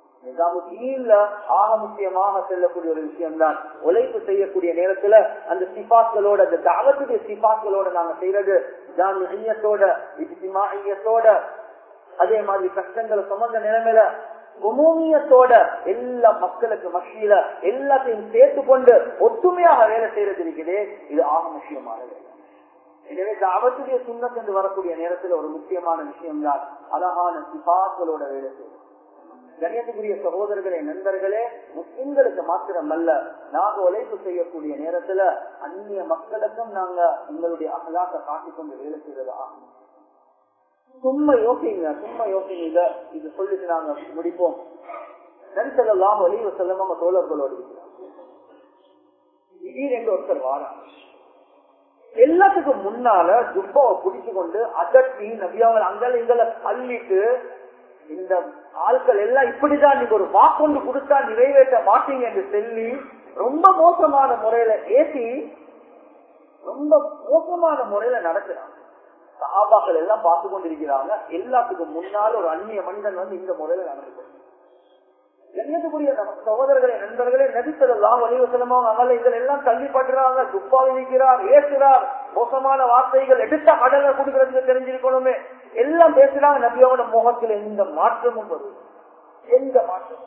ஆக முக்கியமாக செல்லக்கூடிய ஒரு விஷயம் தான் உழைப்பு செய்யக்கூடிய நேரத்துல அந்த சிபாக்களோட அந்த தாவத்துடைய சிபாக்களோட நாங்க செய்யறது ஜாமியத்தோட இஜ்திமாயத்தோட அதே மாதிரி கஷ்டங்களை சுமந்த நிலைமையில குமூமியத்தோட எல்லா மக்களுக்கு மத்தியில எல்லாத்தையும் சேர்த்து கொண்டு ஒத்துமையாக வேலை செய்யறது இருக்குது இது ஆக முக்கியமான வேலை எனவே தாவத்துடைய சுண்ணத் என்று வரக்கூடிய நேரத்தில் ஒரு முக்கியமான விஷயம் தான் அழகான சிபாக்களோட வேலை செய்யும் கண்ணியத்துக்குரிய சகோதரர்களே நண்பர்களே முஸ்லிம்களுக்கு மாத்திரம் அல்ல நாங்க உழைப்பு செய்யக்கூடிய நேரத்துல அந்நிய மக்களுக்கும் நாங்க உங்களுடைய அகலாக்க காட்டிக்கொண்டு வேலை செய்யறது ஆகும் சும்மா யோசிங்க சும்மா யோசிங்க இத இது சொல்லிட்டு நாங்க முடிப்போம் நரிசலாம் ஒளிவு செல்லமாக தோழர்களோடு இருக்கிறார் திடீரென்று ஒருத்தர் வாரா எல்லாத்துக்கும் முன்னால துப்பாவை பிடிச்சு கொண்டு அதட்டி நபியாவை அங்கல இங்கல தள்ளிட்டு இந்த ஆட்கள் எல்லாம் இப்படிதான் நீங்க ஒரு வாக்கொண்டு கொடுத்தா நிறைவேற்ற மாட்டீங்க என்று சொல்லி ரொம்ப மோசமான முறையில ஏசி ரொம்ப மோசமான முறையில நடக்கிறாங்க சஹாபாக்கள் எல்லாம் பார்த்து கொண்டிருக்கிறாங்க எல்லாத்துக்கும் முன்னால் ஒரு அந்நிய மனிதன் வந்து இந்த முறையில நடந்து கொண்டு கண்ணியத்துக்குரிய சகோதரர்களே நண்பர்களே நபித்தலாம் வலிவசனமா அவங்கள இதில் எல்லாம் தள்ளிப்படுறாங்க துப்பாவி வைக்கிறார் ஏசுறார் மோசமான வார்த்தைகள் எடுத்த கடலை கொடுக்கறதுக்கு தெரிஞ்சிருக்கணுமே எல்லாம் பேசுறாங்க நபியோட முகத்தில் எந்த மாற்றமும் வரும் எந்த மாற்றமும்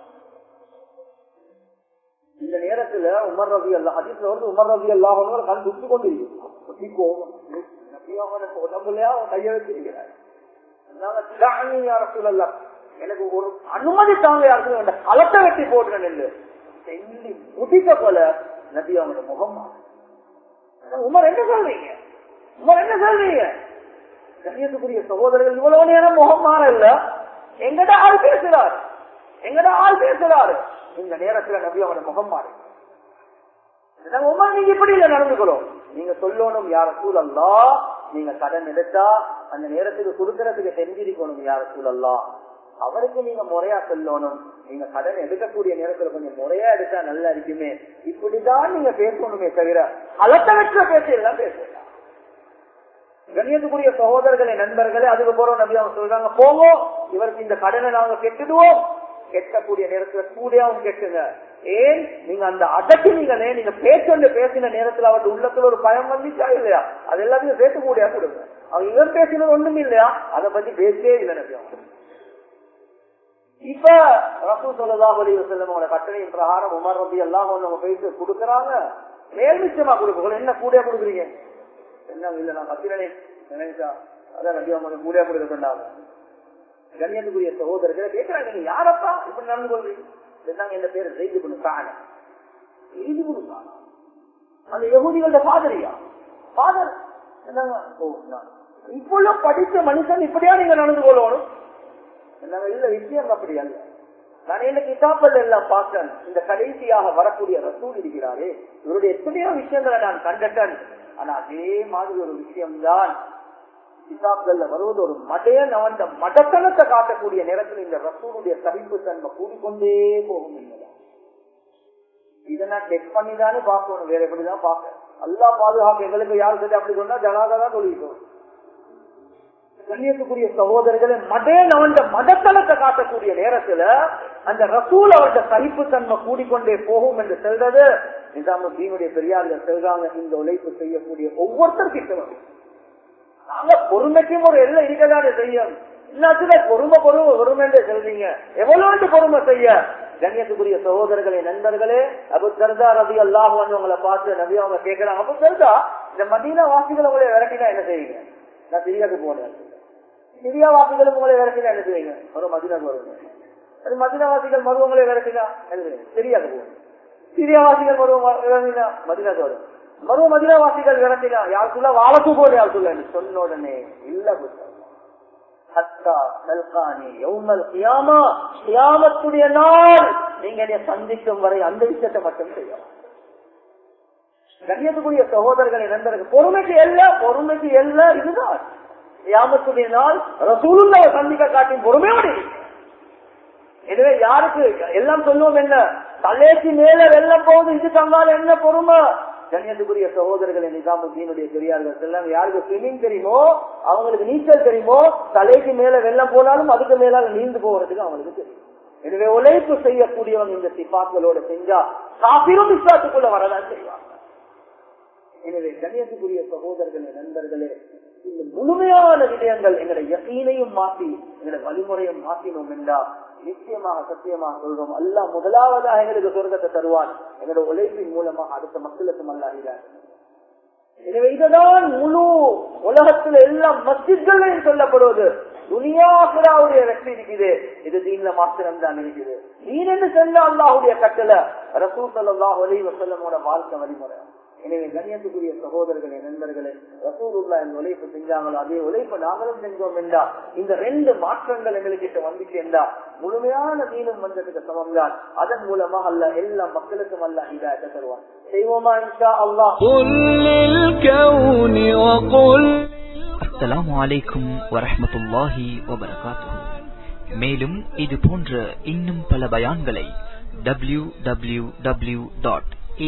இந்த நேரத்துல உமர் ரவி அல்லா அதிசல வந்து உமர் ரவி அல்லாஹ் கண் துப்பி கொண்டிருக்கும் நபியோட உடம்புலயா கைய வச்சிருக்கிறார் எனக்கு ஒரு அனுமதி தாங்க யாருக்கும் வேண்டாம் களத்தை வெட்டி போடுறேன் என்று செல்லி முடிக்க போல நபி அவங்களோட முகம் உமர் என்ன சொல்றீங்க உமர் என்ன சொல்றீங்க கண்ணியத்துக்குரிய சகோதரர்கள் இவ்வளவு நேரம் முகம் மாற இல்ல எங்கட ஆள் பேசுறாரு எங்கட ஆள் பேசுறாரு இந்த நேரத்துல நபி அவனோட முகம் மாறி உமர் நீங்க இப்படி இல்ல நடந்துக்கிறோம் நீங்க சொல்லணும் யார சூழல்லா நீங்க கடன் எடுத்தா அந்த நேரத்துக்கு கொடுக்கறதுக்கு தெரிஞ்சிருக்கணும் யார சூழல்லா அவருக்கு நீங்க முறையா சொல்லணும் நீங்க கடன் எடுக்கக்கூடிய நேரத்துல கொஞ்சம் முறையா எடுத்தா நல்லா இருக்குமே இப்படிதான் நீங்க பேசணுமே தவிர அலட்ட வெற்ற பேச எல்லாம் பேசலாம் கண்ணியத்துக்குரிய சகோதரர்களே நண்பர்களே அதுக்கு போறோம் நம்பி அவங்க சொல்றாங்க போவோம் இவருக்கு இந்த கடனை நாங்க கெட்டுடுவோம் கெட்டக்கூடிய நேரத்துல கூடியாவும் கெட்டுங்க ஏன் நீங்க அந்த அதட்டி நீங்க நீங்க பேச்சு பேசின நேரத்துல அவருடைய உள்ளத்துல ஒரு பயம் வந்துச்சா இல்லையா அது எல்லாத்தையும் சேர்த்து கூடியா கொடுங்க அவங்க இவன் பேசினது ஒண்ணும் இல்லையா அதை பத்தி பேசவே இல்லை நம்பி அவங்க இப்ப ரசூ சொல்லதா அலி வசல்லமோட கட்டளையின் பிரகாரம் உமர் ரபி எல்லாம் அவங்க பேசி கொடுக்கறாங்க மேல் நிச்சயமா கொடுக்க என்ன கூட கொடுக்குறீங்க என்ன இல்ல நான் கத்திரனே நினைச்சா அதான் நபி அவங்க கூட கொடுக்க சொன்னாங்க கண்ணியத்துக்குரிய சகோதரர்களை கேட்கிறாங்க நீங்க யாரப்பா இப்படி நடந்து கொள்றீங்க இந்த பேரு செய்தி பண்ணு காண செய்தி பண்ணு காண அந்த யகுதிகளோட ஃபாதரியா ஃபாதர் என்னங்க ஓ இப்பள்ள படித்த மனுஷன் இப்படியா நீங்க நடந்து கொள்ளணும் இல்ல விஷயம் அப்படி அல்ல நான் என்ன கிதாப்பல் எல்லாம் பார்த்தேன் இந்த கடைசியாக வரக்கூடிய ரசூல் இருக்கிறாரே இவருடைய எத்தனையோ விஷயங்களை நான் கண்டட்டன் ஆனா அதே மாதிரி ஒரு விஷயம்தான் கிதாப்கள்ல வருவது ஒரு மடையன் அவன் மடத்தனத்தை காட்டக்கூடிய நேரத்தில் இந்த ரசூலுடைய சகிப்பு தன்மை கூடிக்கொண்டே போகும் என்பதா இதை நான் செக் பண்ணி தானே பார்க்கணும் வேற எப்படிதான் பார்க்க எல்லா பாதுகாப்பு எங்களுக்கு யாரு சரி அப்படி சொன்னா ஜனாதா தான் சொல்லிக்கணும் கண்ணியத்துக்குரிய சகோதரர்களை மடேன் அவன் மதத்தனத்தை காட்டக்கூடிய நேரத்துல அந்த ரசூல் அவருடைய சகிப்பு தன்மை கூடிக்கொண்டே போகும் என்று சொல்றது நிசாமுத்தீனுடைய பெரியார்கள் சொல்றாங்க இந்த உழைப்பு செய்யக்கூடிய ஒவ்வொருத்தருக்கிட்ட நாங்க பொறுமைக்கும் ஒரு எல்லை இருக்கதானே செய்யும் எல்லாத்துல பொறுமை பொறுமை பொறுமை என்று சொல்றீங்க எவ்வளவு பொறுமை செய்ய கண்ணியத்துக்குரிய சகோதரர்களே நண்பர்களே அபு சர்தா ரவி அல்லாஹ் உங்களை பார்த்து நபி அவங்க கேட்கிறாங்க அபு சர்தா இந்த மதீனா வாசிகளை உங்களை விரட்டினா என்ன செய்வீங்க நான் சிரியாவுக்கு போனேன் சிரியா வாசிகளும் உங்களை விரட்டினா என்ன செய்வீங்க ஒரு மதினாக்கு வருவாங்க அது மதினாவாசிகள் மருவங்களை விரட்டினா சிரியாவுக்கு போகணும் சிரியாவாசிகள் மருவ மதினாக்கு வரும் மருவ மதினாவாசிகள் விரட்டினா யார் சொல்ல வாழக்கு போல யார் சொல்ல சொன்ன உடனே இல்ல புத்தகம் நாள் நீங்க என்னை சந்திக்கும் வரை அந்த விஷயத்தை மட்டும் செய்யலாம் கண்ணியத்துக்குரிய சகோதரர்களை நண்பர்கள் பொறுமைக்கு எல்ல பொறுமைக்கு எல்ல இதுதான் யாமத்துடைய நாள் ரசூலுள்ள சந்திக்க காட்டி பொறுமையோடு எனவே யாருக்கு எல்லாம் சொல்லுவோம் என்ன தலைக்கு மேல வெள்ளம் போகுது இது தந்தால் என்ன பொறுமை கண்ணியத்துக்குரிய சகோதரர்களை நிசாமுத்தீனுடைய பெரியார்கள் எல்லாம் யாருக்கு ஸ்விமிங் தெரியுமோ அவங்களுக்கு நீச்சல் தெரியுமோ தலைக்கு மேல வெள்ளம் போனாலும் அதுக்கு மேலால நீந்து போகிறதுக்கு அவங்களுக்கு தெரியும் எனவே உழைப்பு செய்யக்கூடியவங்க இந்த சிப்பாக்களோட செஞ்சா காப்பிரும் விஸ்வாசத்துக்குள்ள வரதான் செய்வாங்க எனவே கண்ணியத்துக்குரிய சகோதரர்களே நண்பர்களே இந்த முழுமையான விடயங்கள் எங்களுடைய யசீனையும் மாற்றி எங்களுடைய வழிமுறையும் மாற்றினோம் என்றா நிச்சயமாக சத்தியமாக சொல்றோம் அல்லா முதலாவதாக எங்களுக்கு சொர்க்கத்தை தருவான் எங்களுடைய உழைப்பின் மூலமாக அடுத்த மக்களுக்கும் அல்லாகிறார் எனவே இதுதான் முழு உலகத்துல எல்லாம் மஸ்ஜித்களையும் சொல்லப்படுவது துனியாவுடைய வெற்றி இருக்குது இது தீன்ல மாத்திரம் தான் இருக்குது நீர் என்று செல்ல அல்லாஹுடைய கட்டளை ரசூல் சல்லாஹ் அலி வசல்லமோட வாழ்க்கை வழிமுறை எனவே கண்ணியத்துக்குரிய சகோதரர்களே நண்பர்களே ரசூலுல்லா இந்த உழைப்பு செஞ்சாங்களோ அதே உழைப்பு நாங்களும் செஞ்சோம் என்றா இந்த ரெண்டு மாற்றங்கள் எங்களுக்கு வந்துச்சு என்றா முழுமையான தீனும் வந்ததுக்கு சமம் தான் அதன் மூலமாக அல்ல எல்லா மக்களுக்கும் அல்ல இதாயத்தை தருவான் செய்வோமா இன்ஷா அல்லாஹ் قل للكون وقل அஸ்ஸலாமு அலைக்கும் வரஹ்மத்துல்லாஹி வபரகாத்துஹு மேலும் இது போன்ற இன்னும் பல பயான்களை W W W dot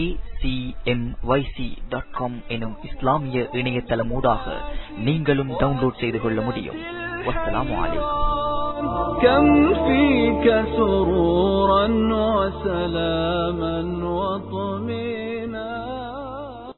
dot com எனும் இஸ்லாமிய இணையதளமூடாக நீங்களும் டவுன்லோட் செய்து கொள்ள முடியும் வஸ்ஸலாமு அலைக்கும் كم فيك سرورا وسلاما وطمئنا